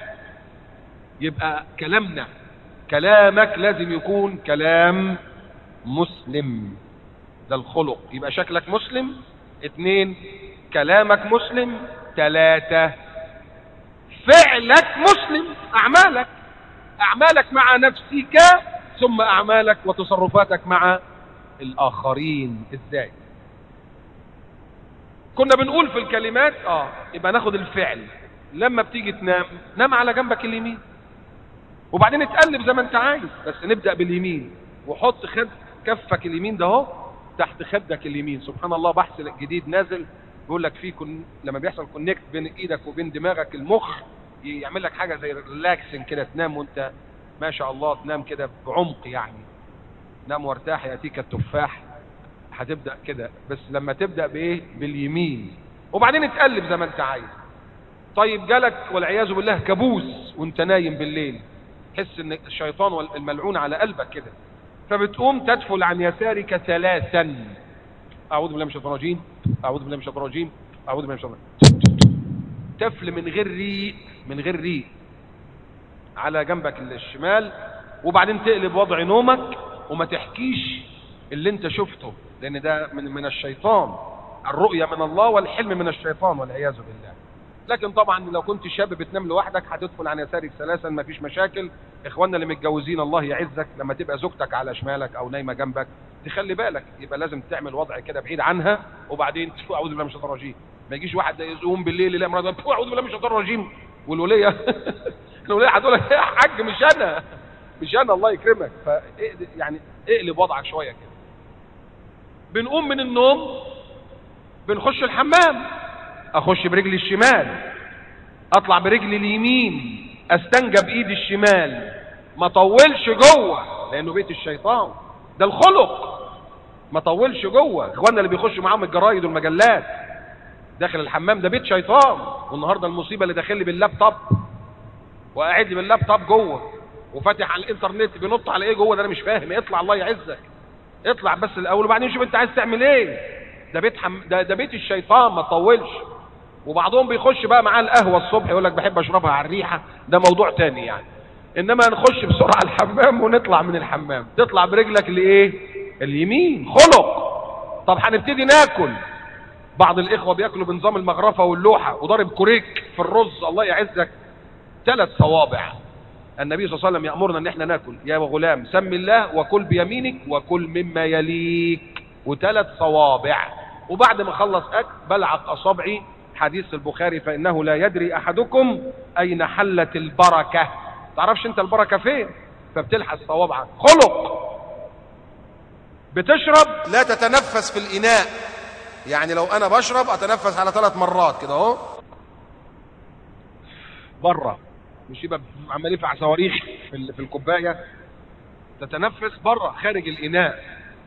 يبقى كلامنا كلامك لازم يكون كلام مسلم ده الخلق يبقى شكلك مسلم اتنين كلامك مسلم تلاتة فعلك مسلم أعمالك أعمالك مع نفسك ثم أعمالك وتصرفاتك مع الآخرين إزاي كنا بنقول في الكلمات آه يبقى ناخد الفعل لما بتيجي تنام نام على جنبك اليمين وبعدين اتقلب زي ما انت عايز بس نبدأ باليمين وحط خد كفك اليمين ده اهو تحت خدك اليمين سبحان الله بحث جديد نازل بيقول لك فيه كن... لما بيحصل كونكت بين ايدك وبين دماغك المخ يعمل لك حاجه زي ريلاكسنج كده تنام وانت ما شاء الله تنام كده بعمق يعني نام وارتاح ياتيك التفاح هتبدا كده بس لما تبدا بايه باليمين وبعدين اتقلب زي ما انت عايز طيب جالك والعياذ بالله كابوس وانت نايم بالليل تحس ان الشيطان والملعون على قلبك كده فبتقوم تدفل عن يسارك ثلاثا اعوذ بالله من الشيطان الرجيم اعوذ بالله من الشيطان الرجيم اعوذ بالله من الشيطان تفل من غير ريق من غير ريق على جنبك الشمال وبعدين تقلب وضع نومك وما تحكيش اللي انت شفته لان ده من من الشيطان الرؤية من الله والحلم من الشيطان والعياذ بالله لكن طبعا لو كنت شاب بتنام لوحدك هتدخل عن يسارك ثلاثا ما فيش مشاكل اخواننا اللي متجوزين الله يعزك لما تبقى زوجتك على شمالك او نايمه جنبك تخلي بالك يبقى لازم تعمل وضع كده بعيد عنها وبعدين تفو اعوذ بالله من الشيطان الرجيم ما يجيش واحد يقوم بالليل يلاقي مراته اعوذ بالله من الشيطان الرجيم والوليه الوليه هتقول لك يا حاج مش انا مش انا الله يكرمك ف يعني اقلب وضعك شويه كده بنقوم من النوم بنخش الحمام اخش برجلي الشمال اطلع برجلي اليمين استنجى بايدي الشمال ما طولش جوه لانه بيت الشيطان ده الخلق ما طولش جوه اخواننا اللي بيخشوا معاهم الجرايد والمجلات داخل الحمام ده بيت شيطان والنهارده المصيبه اللي داخل لي باللابتوب وقاعد لي باللابتوب جوه وفاتح على الانترنت بينط على ايه جوه ده انا مش فاهم اطلع الله يعزك اطلع بس الاول وبعدين شوف انت عايز تعمل ايه ده بيت حم... ده, ده بيت الشيطان ما تطولش وبعضهم بيخش بقى معاه القهوه الصبح يقول لك بحب اشربها على الريحه ده موضوع تاني يعني انما نخش بسرعة الحمام ونطلع من الحمام تطلع برجلك لايه اليمين خلق طب هنبتدي ناكل بعض الاخوة بياكلوا بنظام المغرفة واللوحة وضارب كوريك في الرز الله يعزك ثلاث صوابع النبي صلى الله عليه وسلم يأمرنا ان احنا ناكل يا غلام سم الله وكل بيمينك وكل مما يليك وثلاث صوابع وبعد ما خلص اكل بلعق اصابعي حديث البخاري فانه لا يدري احدكم اين حلت البركة تعرفش انت البركة فين فبتلحس صوابعك خلق بتشرب لا تتنفس في الإناء يعني لو أنا بشرب أتنفس على ثلاث مرات كده أهو بره مش يبقى عمال يدفع صواريخ في ال- في الكوبايه تتنفس بره خارج الاناء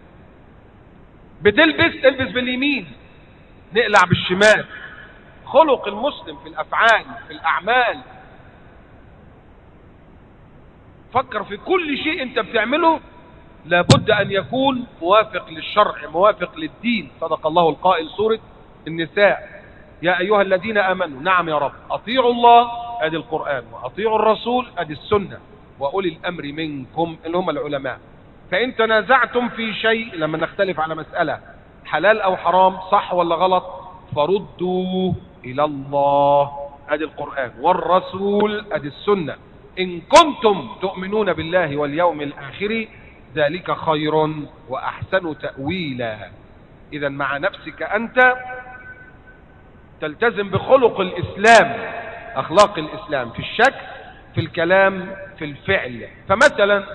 بتلبس تلبس باليمين نقلع بالشمال خلق المسلم في الافعال في الاعمال فكر في كل شيء انت بتعمله لابد ان يكون موافق للشرع موافق للدين صدق الله القائل سورة النساء يا ايها الذين امنوا نعم يا رب اطيعوا الله ادي القرآن واطيعوا الرسول ادي السنة واولي الامر منكم اللي هم العلماء فان تنازعتم في شيء لما نختلف على مسألة حلال او حرام صح ولا غلط فردوا الى الله ادي القرآن والرسول ادي السنة ان كنتم تؤمنون بالله واليوم الاخر ذلك خير واحسن تأويلا اذا مع نفسك انت تلتزم بخلق الاسلام اخلاق الاسلام في الشكل في الكلام في الفعل فمثلا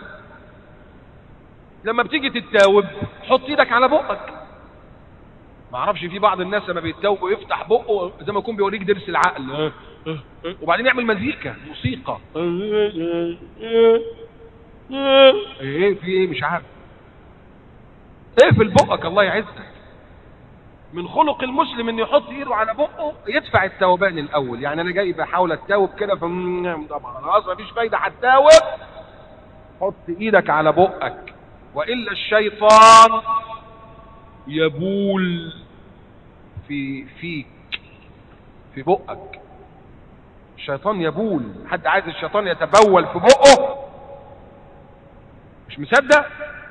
لما بتيجي تتاوب حط ايدك على بقك ما اعرفش في بعض الناس لما بيتاوب يفتح بقه زي ما يكون بيوريك درس العقل وبعدين يعمل مزيكا موسيقى ايه في ايه مش عارف اقفل بقك الله يعزك من خلق المسلم ان يحط ايده على بقه يدفع التوبان الاول يعني انا جاي بحاول اتاوب كده ف طبعا خلاص مفيش فايده هتتاوب حط ايدك على بقك والا الشيطان يبول في فيك في بقك الشيطان يبول حد عايز الشيطان يتبول في بقه مش مصدق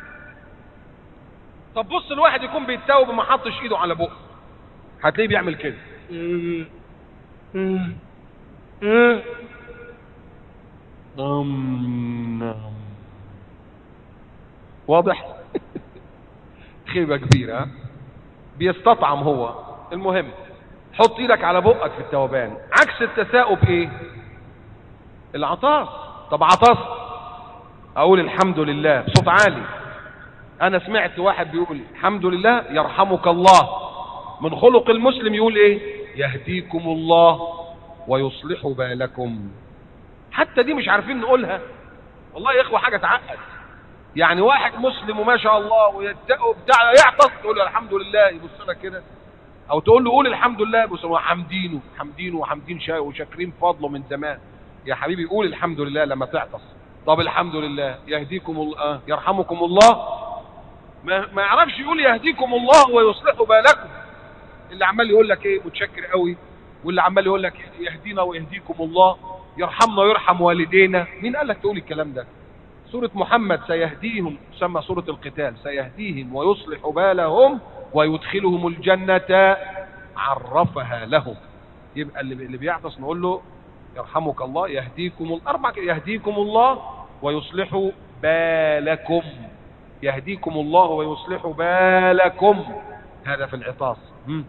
طب بص الواحد يكون بيتاوب وما حطش ايده على بقه هتلاقيه بيعمل كده واضح خيبة كبيرة ها؟ بيستطعم هو المهم حط ايدك على بقك في التوبان عكس التثاؤب ايه العطاس طب عطاس اقول الحمد لله بصوت عالي انا سمعت واحد بيقول الحمد لله يرحمك الله من خلق المسلم يقول ايه يهديكم الله ويصلح بالكم حتى دي مش عارفين نقولها والله يا اخوة حاجة تعقد يعني واحد مسلم وما شاء الله ويتقوا بتاع يعطس تقول له الحمد لله يبص لك كده او تقول له قول الحمد لله يبص له حامدينه حامدينه وحامدين شاي وشاكرين فضله من زمان يا حبيبي قول الحمد لله لما تعطس طب الحمد لله يهديكم الله آه. يرحمكم الله ما, ما يعرفش يقول يهديكم الله ويصلح بالكم اللي عمال يقول لك ايه متشكر قوي واللي عمال يقول لك يهدينا ويهديكم الله يرحمنا ويرحم والدينا مين قال لك تقول الكلام ده سورة محمد سيهديهم تسمى سورة القتال سيهديهم ويصلح بالهم ويدخلهم الجنة عرفها لهم يبقى اللي اللي بيعطس نقول له يرحمك الله يهديكم الأربع يهديكم الله ويصلح بالكم يهديكم الله ويصلح بالكم هذا في العطاس مم.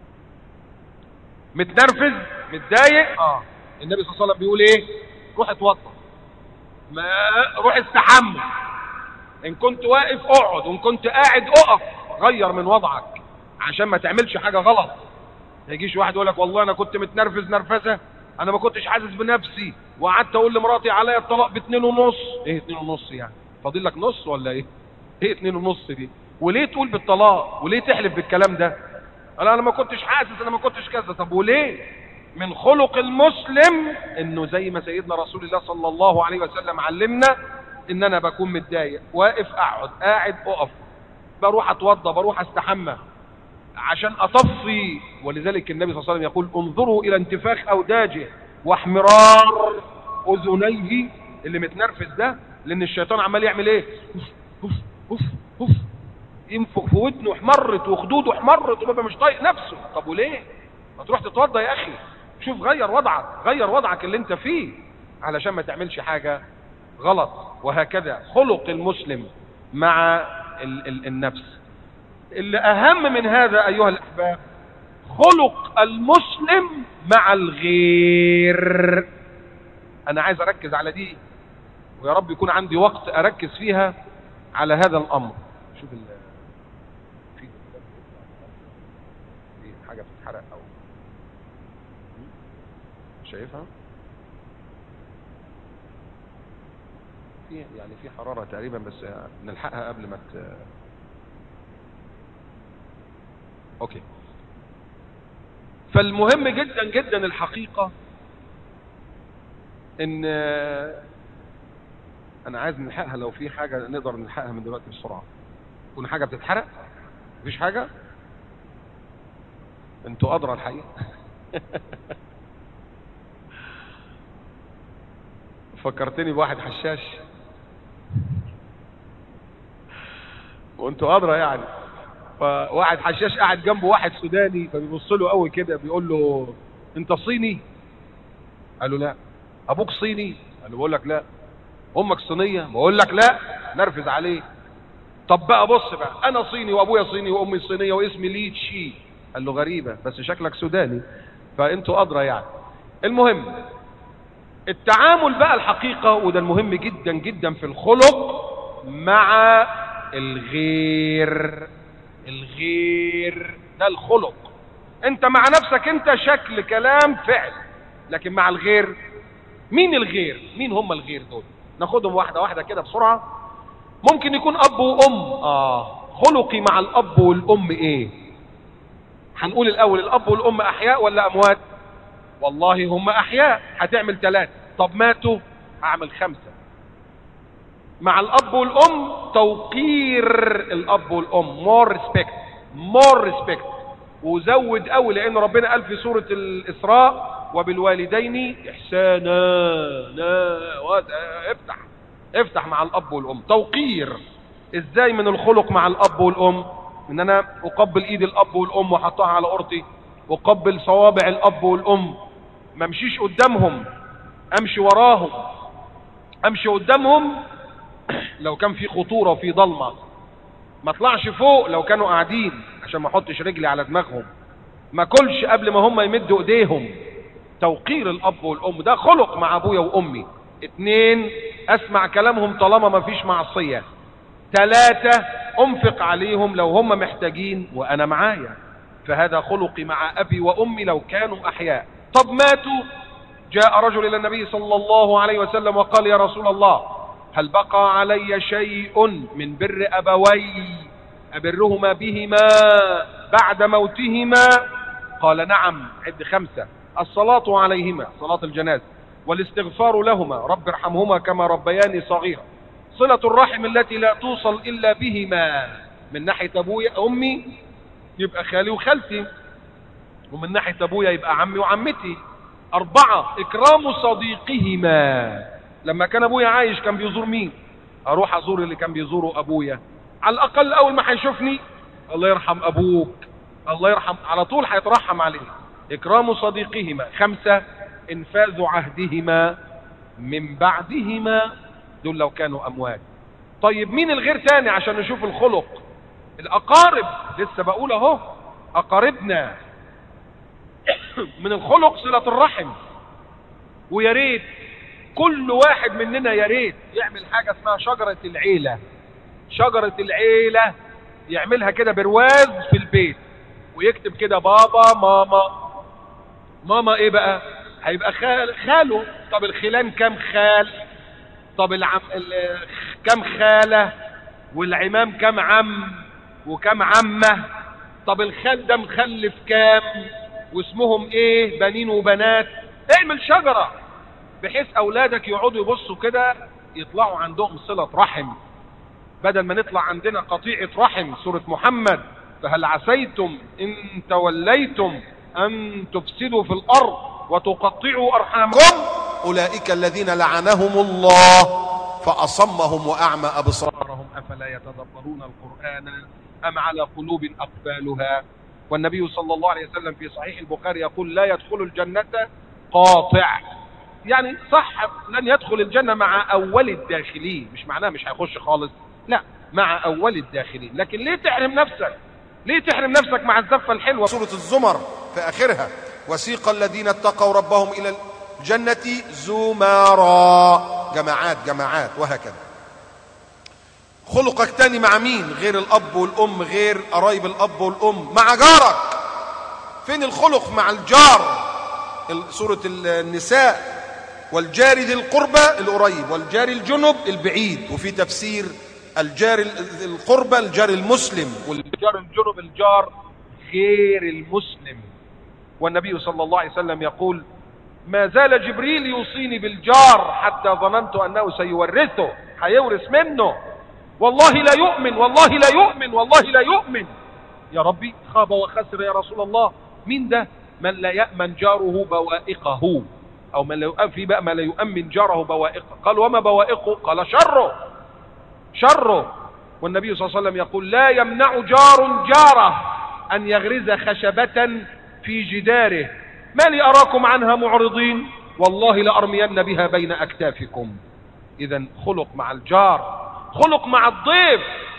متنرفز متضايق اه النبي صلى الله عليه وسلم بيقول ايه روح اتوضى ما روح استحمى ان كنت واقف اقعد وان كنت قاعد اقف غير من وضعك عشان ما تعملش حاجة غلط ما يجيش واحد يقول لك والله انا كنت متنرفز نرفزة انا ما كنتش حاسس بنفسي وقعدت اقول لمراتي عليا الطلاق باتنين ونص ايه اتنين ونص يعني فاضل لك نص ولا ايه ايه اتنين ونص دي وليه تقول بالطلاق وليه تحلف بالكلام ده انا انا ما كنتش حاسس انا ما كنتش كذا طب وليه من خلق المسلم انه زي ما سيدنا رسول الله صلى الله عليه وسلم علمنا ان انا بكون متضايق واقف اقعد قاعد اقف بروح اتوضى بروح استحمى عشان اطفي ولذلك النبي صلى الله عليه وسلم يقول انظروا الى انتفاخ اوداجه واحمرار اذنيه اللي متنرفز ده لان الشيطان عمال يعمل ايه اوف اوف اوف اوف ينفخ في ودنه احمرت وخدوده احمرت وبابا مش طايق نفسه طب وليه ما تروح تتوضى يا اخي شوف غير وضعك غير وضعك اللي انت فيه علشان ما تعملش حاجة غلط وهكذا خلق المسلم مع ال ال النفس اللي اهم من هذا ايها الاحباب خلق المسلم مع الغير انا عايز اركز على دي ويا رب يكون عندي وقت اركز فيها على هذا الامر شوف ال في في حاجه بتتحرق او شايفها في يعني في حراره تقريبا بس نلحقها قبل ما ت... اوكي فالمهم جدا جدا الحقيقة ان انا عايز نلحقها لو في حاجة نقدر نلحقها من دلوقتي بسرعة تكون حاجة بتتحرق مفيش حاجة انتوا ادرى الحقيقة فكرتني بواحد حشاش وانتوا ادرى يعني فواحد حشاش قاعد جنبه واحد سوداني فبيبص له قوي كده بيقول له انت صيني قال له لا ابوك صيني قال له بقول لك لا امك صينيه بقول لك لا نرفز عليه طب بقى بص بقى انا صيني وابويا صيني وامي صينيه واسمي لي تشي قال له غريبه بس شكلك سوداني فانتوا ادرى يعني المهم التعامل بقى الحقيقه وده المهم جدا جدا في الخلق مع الغير الغير ده الخلق انت مع نفسك انت شكل كلام فعل لكن مع الغير مين الغير مين هم الغير دول ناخدهم واحدة واحدة كده بسرعة ممكن يكون اب وام اه خلقي مع الاب والام ايه هنقول الاول الاب والام احياء ولا اموات والله هم احياء هتعمل ثلاثة طب ماتوا هعمل خمسة مع الاب والام توقير الاب والام more respect more respect وزود قوي لان ربنا قال في سورة الاسراء وبالوالدين احسانا لا افتح افتح مع الاب والام توقير ازاي من الخلق مع الاب والام ان انا اقبل ايد الاب والام واحطها على قرطي اقبل صوابع الاب والام ما امشيش قدامهم امشي وراهم امشي قدامهم لو كان في خطورة وفي ضلمة ما اطلعش فوق لو كانوا قاعدين عشان ما احطش رجلي على دماغهم ما كلش قبل ما هم يمدوا ايديهم توقير الاب والام ده خلق مع ابويا وامي اتنين اسمع كلامهم طالما ما فيش معصية تلاتة انفق عليهم لو هم محتاجين وانا معايا فهذا خلقي مع ابي وامي لو كانوا احياء طب ماتوا جاء رجل الى النبي صلى الله عليه وسلم وقال يا رسول الله هل بقى علي شيء من بر أبوي أبرهما بهما بعد موتهما قال نعم عد خمسة الصلاة عليهما صلاة الجنازة والاستغفار لهما رب ارحمهما كما ربياني صغيرا صلة الرحم التي لا توصل إلا بهما من ناحية أبويا أمي يبقى خالي وخالتي ومن ناحية أبويا يبقى عمي وعمتي أربعة إكرام صديقهما لما كان ابويا عايش كان بيزور مين اروح ازور اللي كان بيزوره ابويا على الاقل اول ما هيشوفني الله يرحم ابوك الله يرحم على طول هيترحم عليه اكرام صديقهما خمسة انفاذ عهدهما من بعدهما دول لو كانوا اموات طيب مين الغير تاني عشان نشوف الخلق الاقارب لسه بقول اهو اقاربنا من الخلق صلة الرحم ويا ريت كل واحد مننا يا ريت يعمل حاجة اسمها شجرة العيلة شجرة العيلة يعملها كده برواز في البيت ويكتب كده بابا ماما ماما ايه بقى هيبقى خال خاله طب الخلان كام خال طب العم ال... كام خالة والعمام كام عم وكام عمة طب الخال ده مخلف كام واسمهم ايه بنين وبنات اعمل شجرة بحيث اولادك يقعدوا يبصوا كده يطلعوا عندهم صلة رحم بدل ما نطلع عندنا قطيعة رحم سورة محمد فهل عسيتم ان توليتم ان تفسدوا في الارض وتقطعوا ارحامكم أولئك الذين لعنهم الله فأصمهم وأعمى أبصارهم أبصارهم أفلا يتدبرون القرآن أم على قلوب أقبالها والنبي صلى الله عليه وسلم في صحيح البخاري يقول لا يدخل الجنة قاطع يعني صح لن يدخل الجنة مع أول الداخلين مش معناه مش هيخش خالص لا مع أول الداخلين لكن ليه تحرم نفسك ليه تحرم نفسك مع الزفة الحلوة سورة الزمر في آخرها وسيق الذين اتقوا ربهم إلى الجنة زمرا جماعات جماعات وهكذا خلقك تاني مع مين غير الأب والأم غير قرايب الأب والأم مع جارك فين الخلق مع الجار ال- سورة النساء والجار ذي القربى القريب والجار الجنب البعيد وفي تفسير الجار ال- القربى الجار المسلم والجار الجنب الجار غير المسلم والنبي صلى الله عليه وسلم يقول ما زال جبريل يوصيني بالجار حتى ظننت أنه سيورثه هيورث منه والله لا يؤمن والله لا يؤمن والله لا يؤمن يا ربي خاب وخسر يا رسول الله مين ده من لا يأمن جاره بوائقه أو من لا يؤمن في بقى ما لا يؤمن جاره بوائقه قال وما بوائقه قال شره شره والنبي صلى الله عليه وسلم يقول لا يمنع جار جاره أن يغرز خشبة في جداره ما لي أراكم عنها معرضين والله لأرمين بها بين أكتافكم إذا خلق مع الجار خلق مع الضيف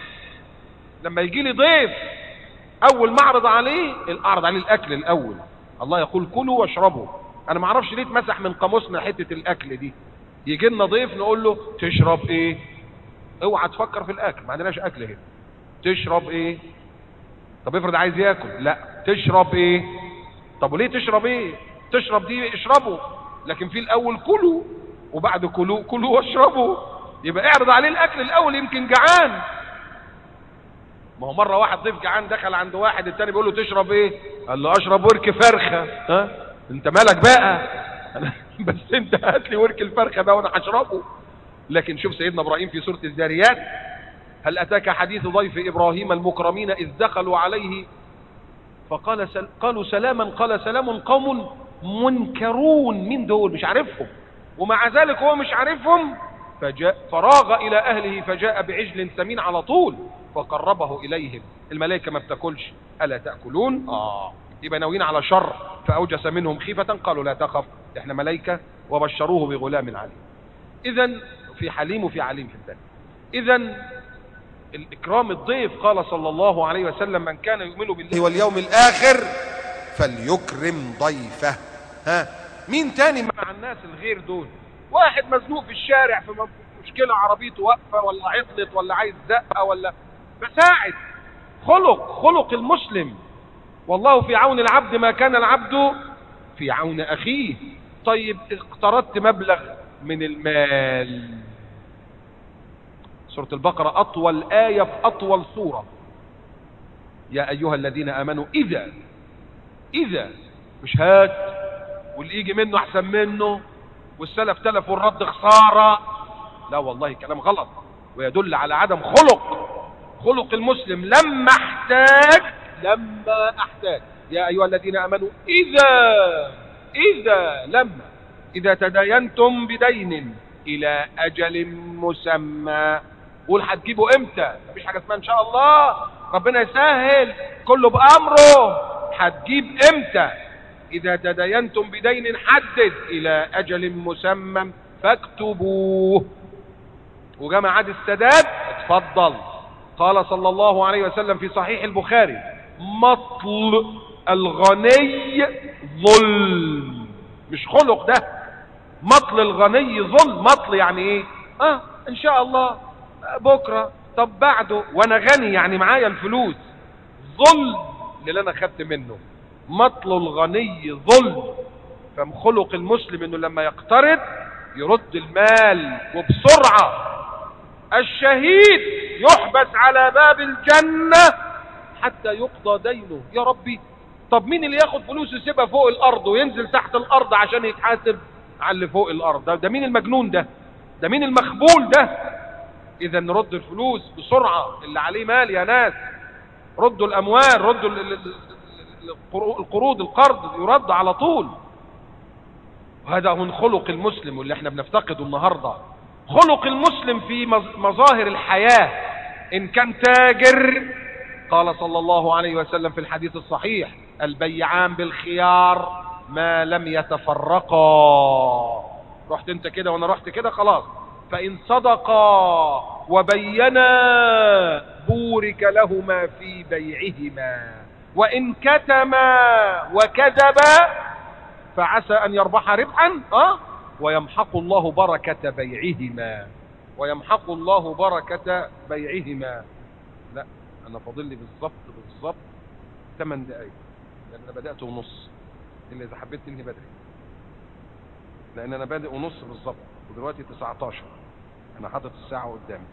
لما يجي لي ضيف أول ما أعرض عليه أعرض عليه الأكل الأول الله يقول كلوا واشربوا أنا ما اعرفش ليه اتمسح من قاموسنا حتة الأكل دي يجي لنا ضيف نقول له تشرب إيه اوعى تفكر في الاكل ما عندناش اكل هنا تشرب ايه طب افرض عايز ياكل لا تشرب ايه طب وليه تشرب ايه تشرب دي اشربوا لكن في الاول كلوا وبعد كلوا كلوا واشربوا يبقى اعرض عليه الاكل الاول يمكن جعان ما هو مره واحد ضيف جعان دخل عند واحد التاني بيقول له تشرب ايه قال له اشرب ورك فرخه ها انت مالك بقى بس انت هات لي ورك الفرخه ده وانا هشربه لكن شوف سيدنا ابراهيم في سورة الذاريات هل اتاك حديث ضيف ابراهيم المكرمين اذ دخلوا عليه فقال سل... قالوا سلاما قال سلام قوم منكرون من دول مش عارفهم ومع ذلك هو مش عارفهم فجاء فراغ الى اهله فجاء بعجل سمين على طول فقربه اليهم الملائكه ما بتاكلش الا تاكلون اه يبقى ناويين على شر فاوجس منهم خيفه قالوا لا تخف احنا ملائكه وبشروه بغلام عليم اذا في حليم وفي عليم في الثاني اذا الاكرام الضيف قال صلى الله عليه وسلم من كان يؤمن بالله واليوم الآخر فليكرم ضيفه ها مين تاني مع مع الناس الغير دول واحد مزنوق في الشارع في م- مشكلة عربيته واقفة ولا عطلت ولا عايز زقة ولا بساعد خلق خلق المسلم والله في عون العبد ما كان العبد في عون أخيه طيب اقترضت مبلغ من المال سورة البقرة أطول آية في أطول سورة يا أيها الذين آمنوا إذا إذا مش هات واللي يجي منه أحسن منه والسلف تلف والرد خسارة لا والله كلام غلط ويدل على عدم خلق خلق المسلم لما احتاج لما احتاج يا أيها الذين آمنوا إذا إذا لما إذا تداينتم بدين إلى أجل مسمى قول هتجيبه امتى مفيش حاجة اسمها ان شاء الله ربنا يسهل كله بأمره هتجيب امتى إذا تداينتم بدين حدد إلى أجل مسمى فاكتبوه وجمع عاد السداد اتفضل قال صلى الله عليه وسلم في صحيح البخاري مطل الغني ظلم مش خلق ده مطل الغني ظلم مطل يعني ايه اه ان شاء الله بكرة طب بعده وانا غني يعني معايا الفلوس ظلم اللي انا خدت منه مطل الغني ظلم فخلق المسلم انه لما يقترض يرد المال وبسرعة الشهيد يحبس على باب الجنة حتى يقضى دينه يا ربي طب مين اللي ياخد فلوس يسيبها فوق الارض وينزل تحت الارض عشان يتحاسب على اللي فوق الارض ده, ده مين المجنون ده ده مين المخبول ده اذا نرد الفلوس بسرعة اللي عليه مال يا ناس ردوا الاموال ردوا ال- ال- ال- القرو- القروض القرض يرد على طول وهذا من خلق المسلم واللي احنا بنفتقده النهاردة خلق المسلم في مظ- مظاهر الحياة إن كان تاجر قال صلى الله عليه وسلم في الحديث الصحيح البيعان بالخيار ما لم يتفرقا رحت انت كده وانا رحت كده خلاص فإن صدقا وبينا بورك لهما في بيعهما وإن كتما وكذبا فعسى أن يربح ربحا أه؟ ويمحق الله بركة بيعهما ويمحق الله بركة بيعهما لا أنا فاضل لي بالظبط بالظبط 8 دقايق لأن أنا بدأت ونص إلا إذا حبيت تنهي بدري لأن أنا بادئ ونص بالظبط ودلوقتي 19 أنا حاطط الساعة قدامي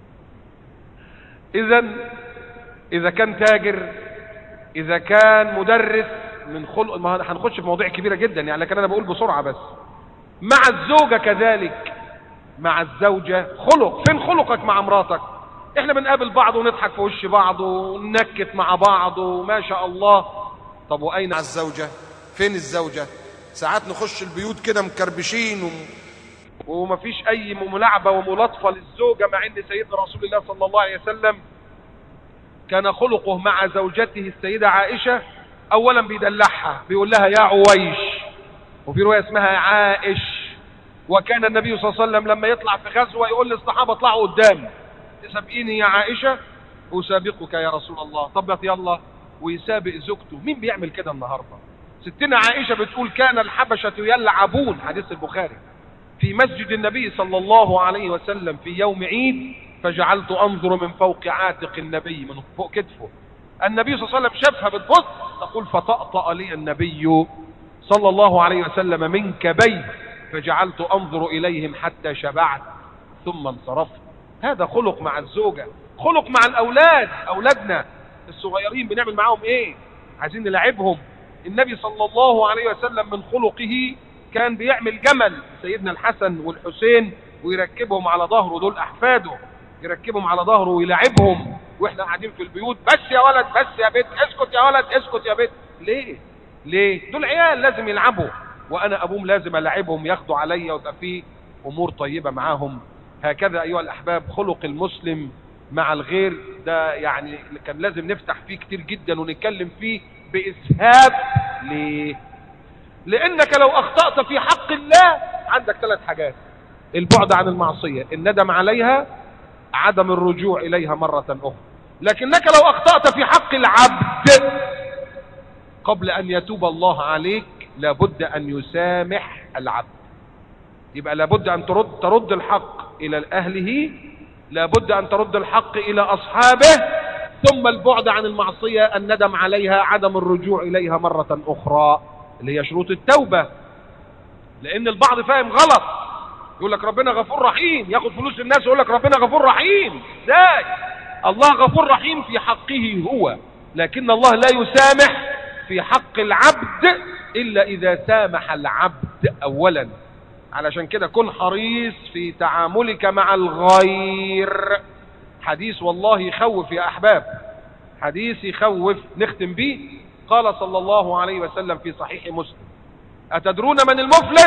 إذا إذا كان تاجر إذا كان مدرس من خلق ما هنخش في مواضيع كبيرة جدا يعني لكن أنا بقول بسرعة بس مع الزوجة كذلك مع الزوجة خلق فين خلقك مع مراتك احنا بنقابل بعض ونضحك في وش بعض وننكت مع بعض وما شاء الله طب وأين مع الزوجة فين الزوجة ساعات نخش البيوت كده مكربشين وم... ومفيش أي ملاعبة وملاطفة للزوجة مع أن سيدنا رسول الله صلى الله عليه وسلم كان خلقه مع زوجته السيدة عائشة أولا بيدلعها بيقول لها يا عويش وفي رواية اسمها عائش وكان النبي صلى الله عليه وسلم لما يطلع في غزوة يقول للصحابة اطلعوا قدام تسابقيني يا عائشة أسابقك يا رسول الله طب يلا ويسابق زوجته مين بيعمل كده النهاردة ستنا عائشة بتقول كان الحبشة يلعبون حديث البخاري في مسجد النبي صلى الله عليه وسلم في يوم عيد فجعلت أنظر من فوق عاتق النبي من فوق كتفه النبي صلى الله عليه وسلم شافها بتبص تقول فطأطأ لي النبي صلى الله عليه وسلم من كبي فجعلت أنظر إليهم حتى شبعت ثم انصرفت هذا خلق مع الزوجة خلق مع الأولاد أولادنا الصغيرين بنعمل معاهم إيه عايزين نلعبهم النبي صلى الله عليه وسلم من خلقه كان بيعمل جمل سيدنا الحسن والحسين ويركبهم على ظهره دول أحفاده يركبهم على ظهره ويلعبهم واحنا قاعدين في البيوت بس يا ولد بس يا بنت اسكت يا ولد اسكت يا بنت ليه ليه دول عيال لازم يلعبوا وانا ابوهم لازم العبهم ياخدوا عليا ويبقى فيه امور طيبه معاهم هكذا ايها الاحباب خلق المسلم مع الغير ده يعني كان لازم نفتح فيه كتير جدا ونتكلم فيه باسهاب ليه لانك لو اخطأت في حق الله عندك ثلاث حاجات البعد عن المعصية الندم عليها عدم الرجوع اليها مرة اخرى لكنك لو اخطأت في حق العبد قبل ان يتوب الله عليك لابد ان يسامح العبد يبقى لابد ان ترد, ترد الحق الى اهله لابد ان ترد الحق الى اصحابه ثم البعد عن المعصية الندم عليها عدم الرجوع اليها مرة اخرى اللي هي شروط التوبة لان البعض فاهم غلط يقول لك ربنا غفور رحيم ياخد فلوس الناس يقول لك ربنا غفور رحيم ازاي الله غفور رحيم في حقه هو لكن الله لا يسامح في حق العبد الا اذا سامح العبد اولا علشان كده كن حريص في تعاملك مع الغير حديث والله يخوف يا احباب حديث يخوف نختم به قال صلى الله عليه وسلم في صحيح مسلم أتدرون من المفلس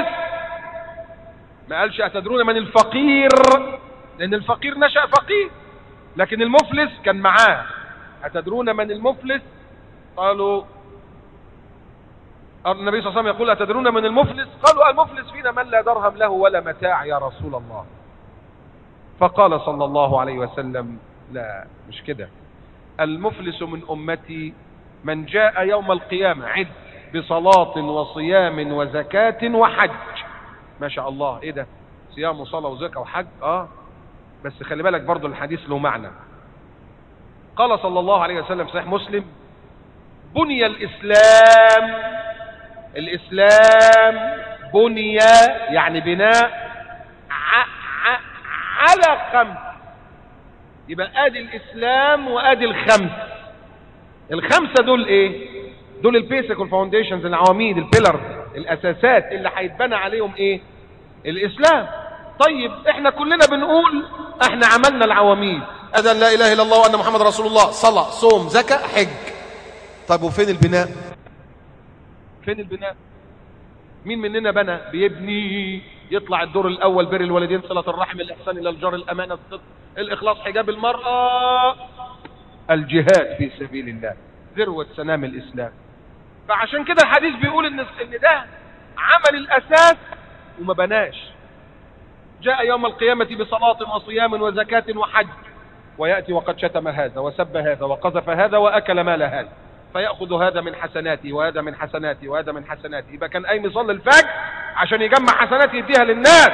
ما قالش أتدرون من الفقير لأن الفقير نشأ فقير لكن المفلس كان معاه أتدرون من المفلس قالوا النبي صلى الله عليه وسلم يقول أتدرون من المفلس قالوا المفلس فينا من لا درهم له ولا متاع يا رسول الله فقال صلى الله عليه وسلم لا مش كده المفلس من أمتي من جاء يوم القيامة عد بصلاة وصيام وزكاة وحج ما شاء الله ايه ده صيام وصلاة وزكاة وحج اه بس خلي بالك برضو الحديث له معنى قال صلى الله عليه وسلم صحيح مسلم بني الإسلام الإسلام بني يعني بناء ع ع على خمس يبقى ادي الإسلام وادي الخمس الخمسة دول ايه دول البيسك والفاونديشنز العواميد البيلر الاساسات اللي هيتبنى عليهم ايه الاسلام طيب احنا كلنا بنقول احنا عملنا العواميد أذن لا إله إلا الله وأن محمد رسول الله صلاة صوم زكاة حج طيب وفين البناء فين البناء مين مننا بنى بيبني يطلع الدور الاول بر الوالدين صله الرحم الاحسان الى الجار الامانه الصدق الاخلاص حجاب المراه الجهاد في سبيل الله ذروه سنام الاسلام فعشان كده الحديث بيقول ان ان ده عمل الاساس وما بناش جاء يوم القيامه بصلاه وصيام وزكاه وحج وياتي وقد شتم هذا وسب هذا وقذف هذا واكل مال هذا فيأخذ هذا من حسناتي وهذا من حسناتي وهذا من حسناتي يبقى كان قايم يصلي الفجر عشان يجمع حسنات يديها للناس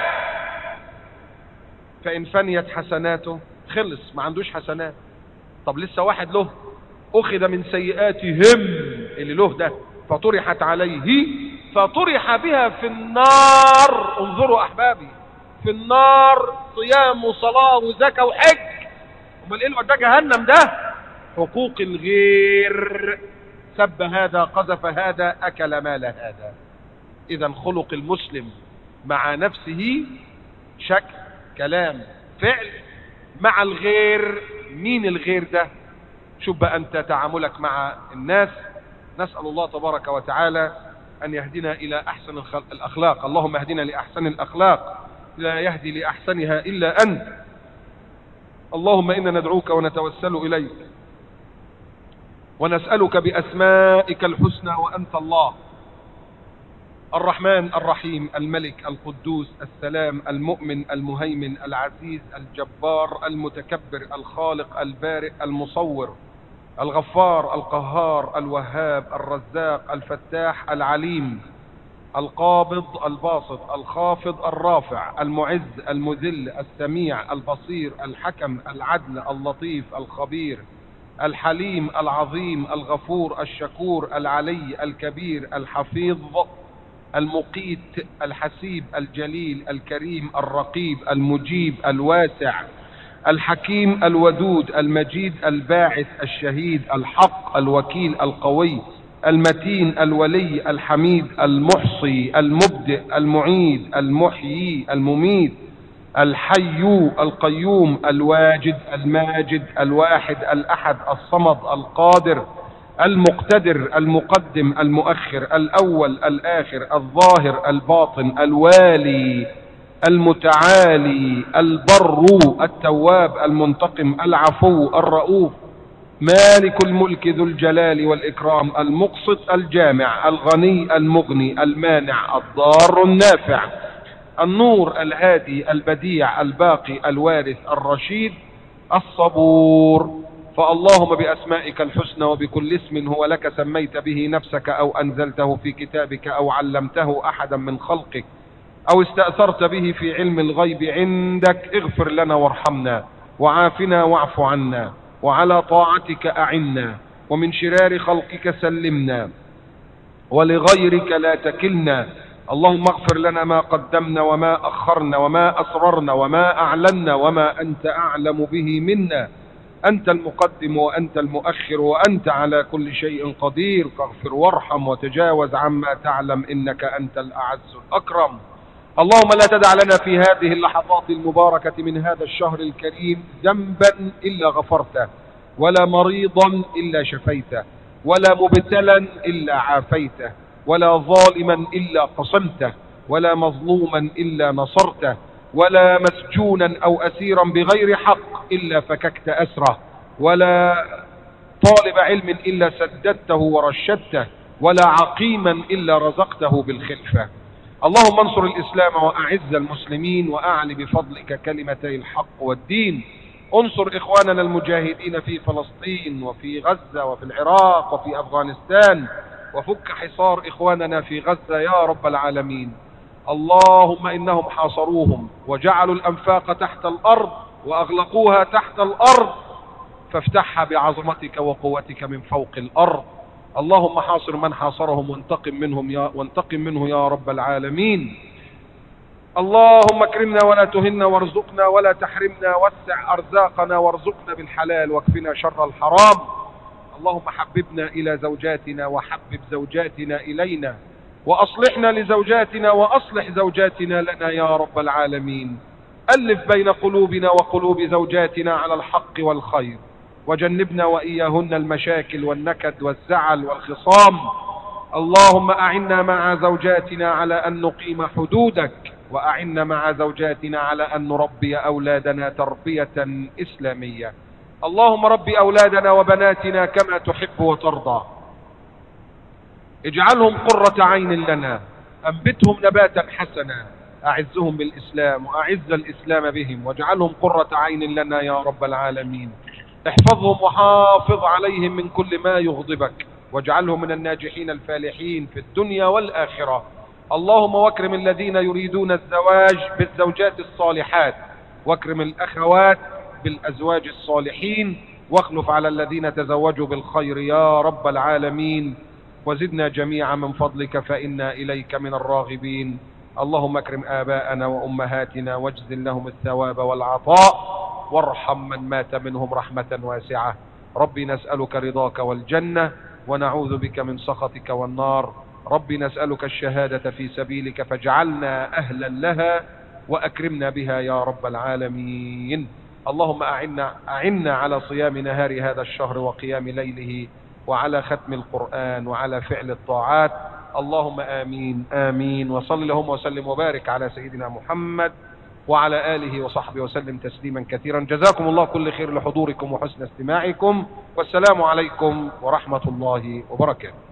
فإن فنيت حسناته خلص ما عندوش حسنات طب لسه واحد له أخذ من سيئاتهم اللي له ده فطرحت عليه فطرح بها في النار انظروا أحبابي في النار صيام وصلاة وزكاة وحج امال ايه اللي وداه جهنم ده حقوق الغير سب هذا قذف هذا أكل مال هذا إذا خلق المسلم مع نفسه شكل كلام فعل مع الغير مين الغير ده شوف بقى أنت تعاملك مع الناس نسأل الله تبارك وتعالى أن يهدنا إلى أحسن الخل- الأخلاق اللهم اهدنا لأحسن الأخلاق لا يهدي لأحسنها إلا أنت اللهم إنا ندعوك ونتوسل إليك ونسألك بأسمائك الحسنى وأنت الله الرحمن الرحيم الملك القدوس السلام المؤمن المهيمن العزيز الجبار المتكبر الخالق البارئ المصور الغفار القهار الوهاب الرزاق الفتاح العليم القابض الباسط الخافض الرافع المعز المذل السميع البصير الحكم العدل اللطيف الخبير الحليم العظيم الغفور الشكور العلي الكبير الحفيظ المقيت الحسيب الجليل الكريم الرقيب المجيب الواسع الحكيم الودود المجيد الباعث الشهيد الحق الوكيل القوي المتين الولي الحميد المحصي المبدئ المعيد المحيي المميت الحي القيوم الواجد الماجد الواحد الأحد الصمد القادر المقتدر المقدم المؤخر الأول الآخر الظاهر الباطن الوالي المتعالي البر التواب المنتقم العفو الرؤوف مالك الملك ذو الجلال والإكرام المقسط الجامع الغني المغني المانع الضار النافع النور الهادي البديع الباقي الوارث الرشيد الصبور فاللهم بأسمائك الحسنى وبكل اسم هو لك سميت به نفسك أو أنزلته في كتابك أو علمته أحدا من خلقك أو استأثرت به في علم الغيب عندك اغفر لنا وارحمنا وعافنا واعف عنا وعلى طاعتك أعنا ومن شرار خلقك سلمنا ولغيرك لا تكلنا اللهم اغفر لنا ما قدمنا وما أخرنا وما أسررنا وما أعلنا وما أنت أعلم به منا أنت المقدم وأنت المؤخر وأنت على كل شيء قدير فاغفر وارحم وتجاوز عما تعلم إنك أنت الأعز الأكرم اللهم لا تدع لنا في هذه اللحظات المباركة من هذا الشهر الكريم ذنبا إلا غفرته ولا مريضا إلا شفيته ولا مبتلا إلا عافيته ولا ظالما إلا قصمته ولا مظلوما إلا نصرته ولا مسجونا أو أسيرا بغير حق إلا فككت أسره ولا طالب علم إلا سددته ورشدته ولا عقيما إلا رزقته بالخلفة اللهم انصر الإسلام وأعز المسلمين وأعل بفضلك كلمتي الحق والدين انصر إخواننا المجاهدين في فلسطين وفي غزة وفي العراق وفي أفغانستان وفك حصار إخواننا في غزة يا رب العالمين اللهم إنهم حاصروهم وجعلوا الأنفاق تحت الأرض وأغلقوها تحت الأرض فافتحها بعظمتك وقوتك من فوق الأرض اللهم حاصر من حاصرهم وانتقم منهم يا وانتقم منه يا رب العالمين اللهم اكرمنا ولا تهنا وارزقنا ولا تحرمنا وسع ارزاقنا وارزقنا بالحلال واكفنا شر الحرام اللهم حببنا الى زوجاتنا وحبب زوجاتنا الينا واصلحنا لزوجاتنا واصلح زوجاتنا لنا يا رب العالمين الف بين قلوبنا وقلوب زوجاتنا على الحق والخير وجنبنا واياهن المشاكل والنكد والزعل والخصام اللهم أعنا مع زوجاتنا على أن نقيم حدودك وأعنا مع زوجاتنا على أن نربي أولادنا تربية إسلامية اللهم رب أولادنا وبناتنا كما تحب وترضى اجعلهم قرة عين لنا أنبتهم نباتا حسنا أعزهم بالإسلام وأعز الإسلام بهم واجعلهم قرة عين لنا يا رب العالمين احفظهم وحافظ عليهم من كل ما يغضبك واجعلهم من الناجحين الفالحين في الدنيا والآخرة اللهم واكرم الذين يريدون الزواج بالزوجات الصالحات واكرم الأخوات بالأزواج الصالحين واخلف على الذين تزوجوا بالخير يا رب العالمين وزدنا جميعا من فضلك فإنا إليك من الراغبين اللهم اكرم آباءنا وأمهاتنا واجزل لهم الثواب والعطاء وارحم من مات منهم رحمة واسعة ربي نسألك رضاك والجنة ونعوذ بك من سخطك والنار ربي نسألك الشهادة في سبيلك فاجعلنا أهلا لها وأكرمنا بها يا رب العالمين اللهم أعنا, أعنا على صيام نهار هذا الشهر وقيام ليله وعلى ختم القرآن وعلى فعل الطاعات اللهم آمين آمين وصل اللهم وسلم وبارك على سيدنا محمد وعلى آله وصحبه وسلم تسليما كثيرا جزاكم الله كل خير لحضوركم وحسن استماعكم والسلام عليكم ورحمة الله وبركاته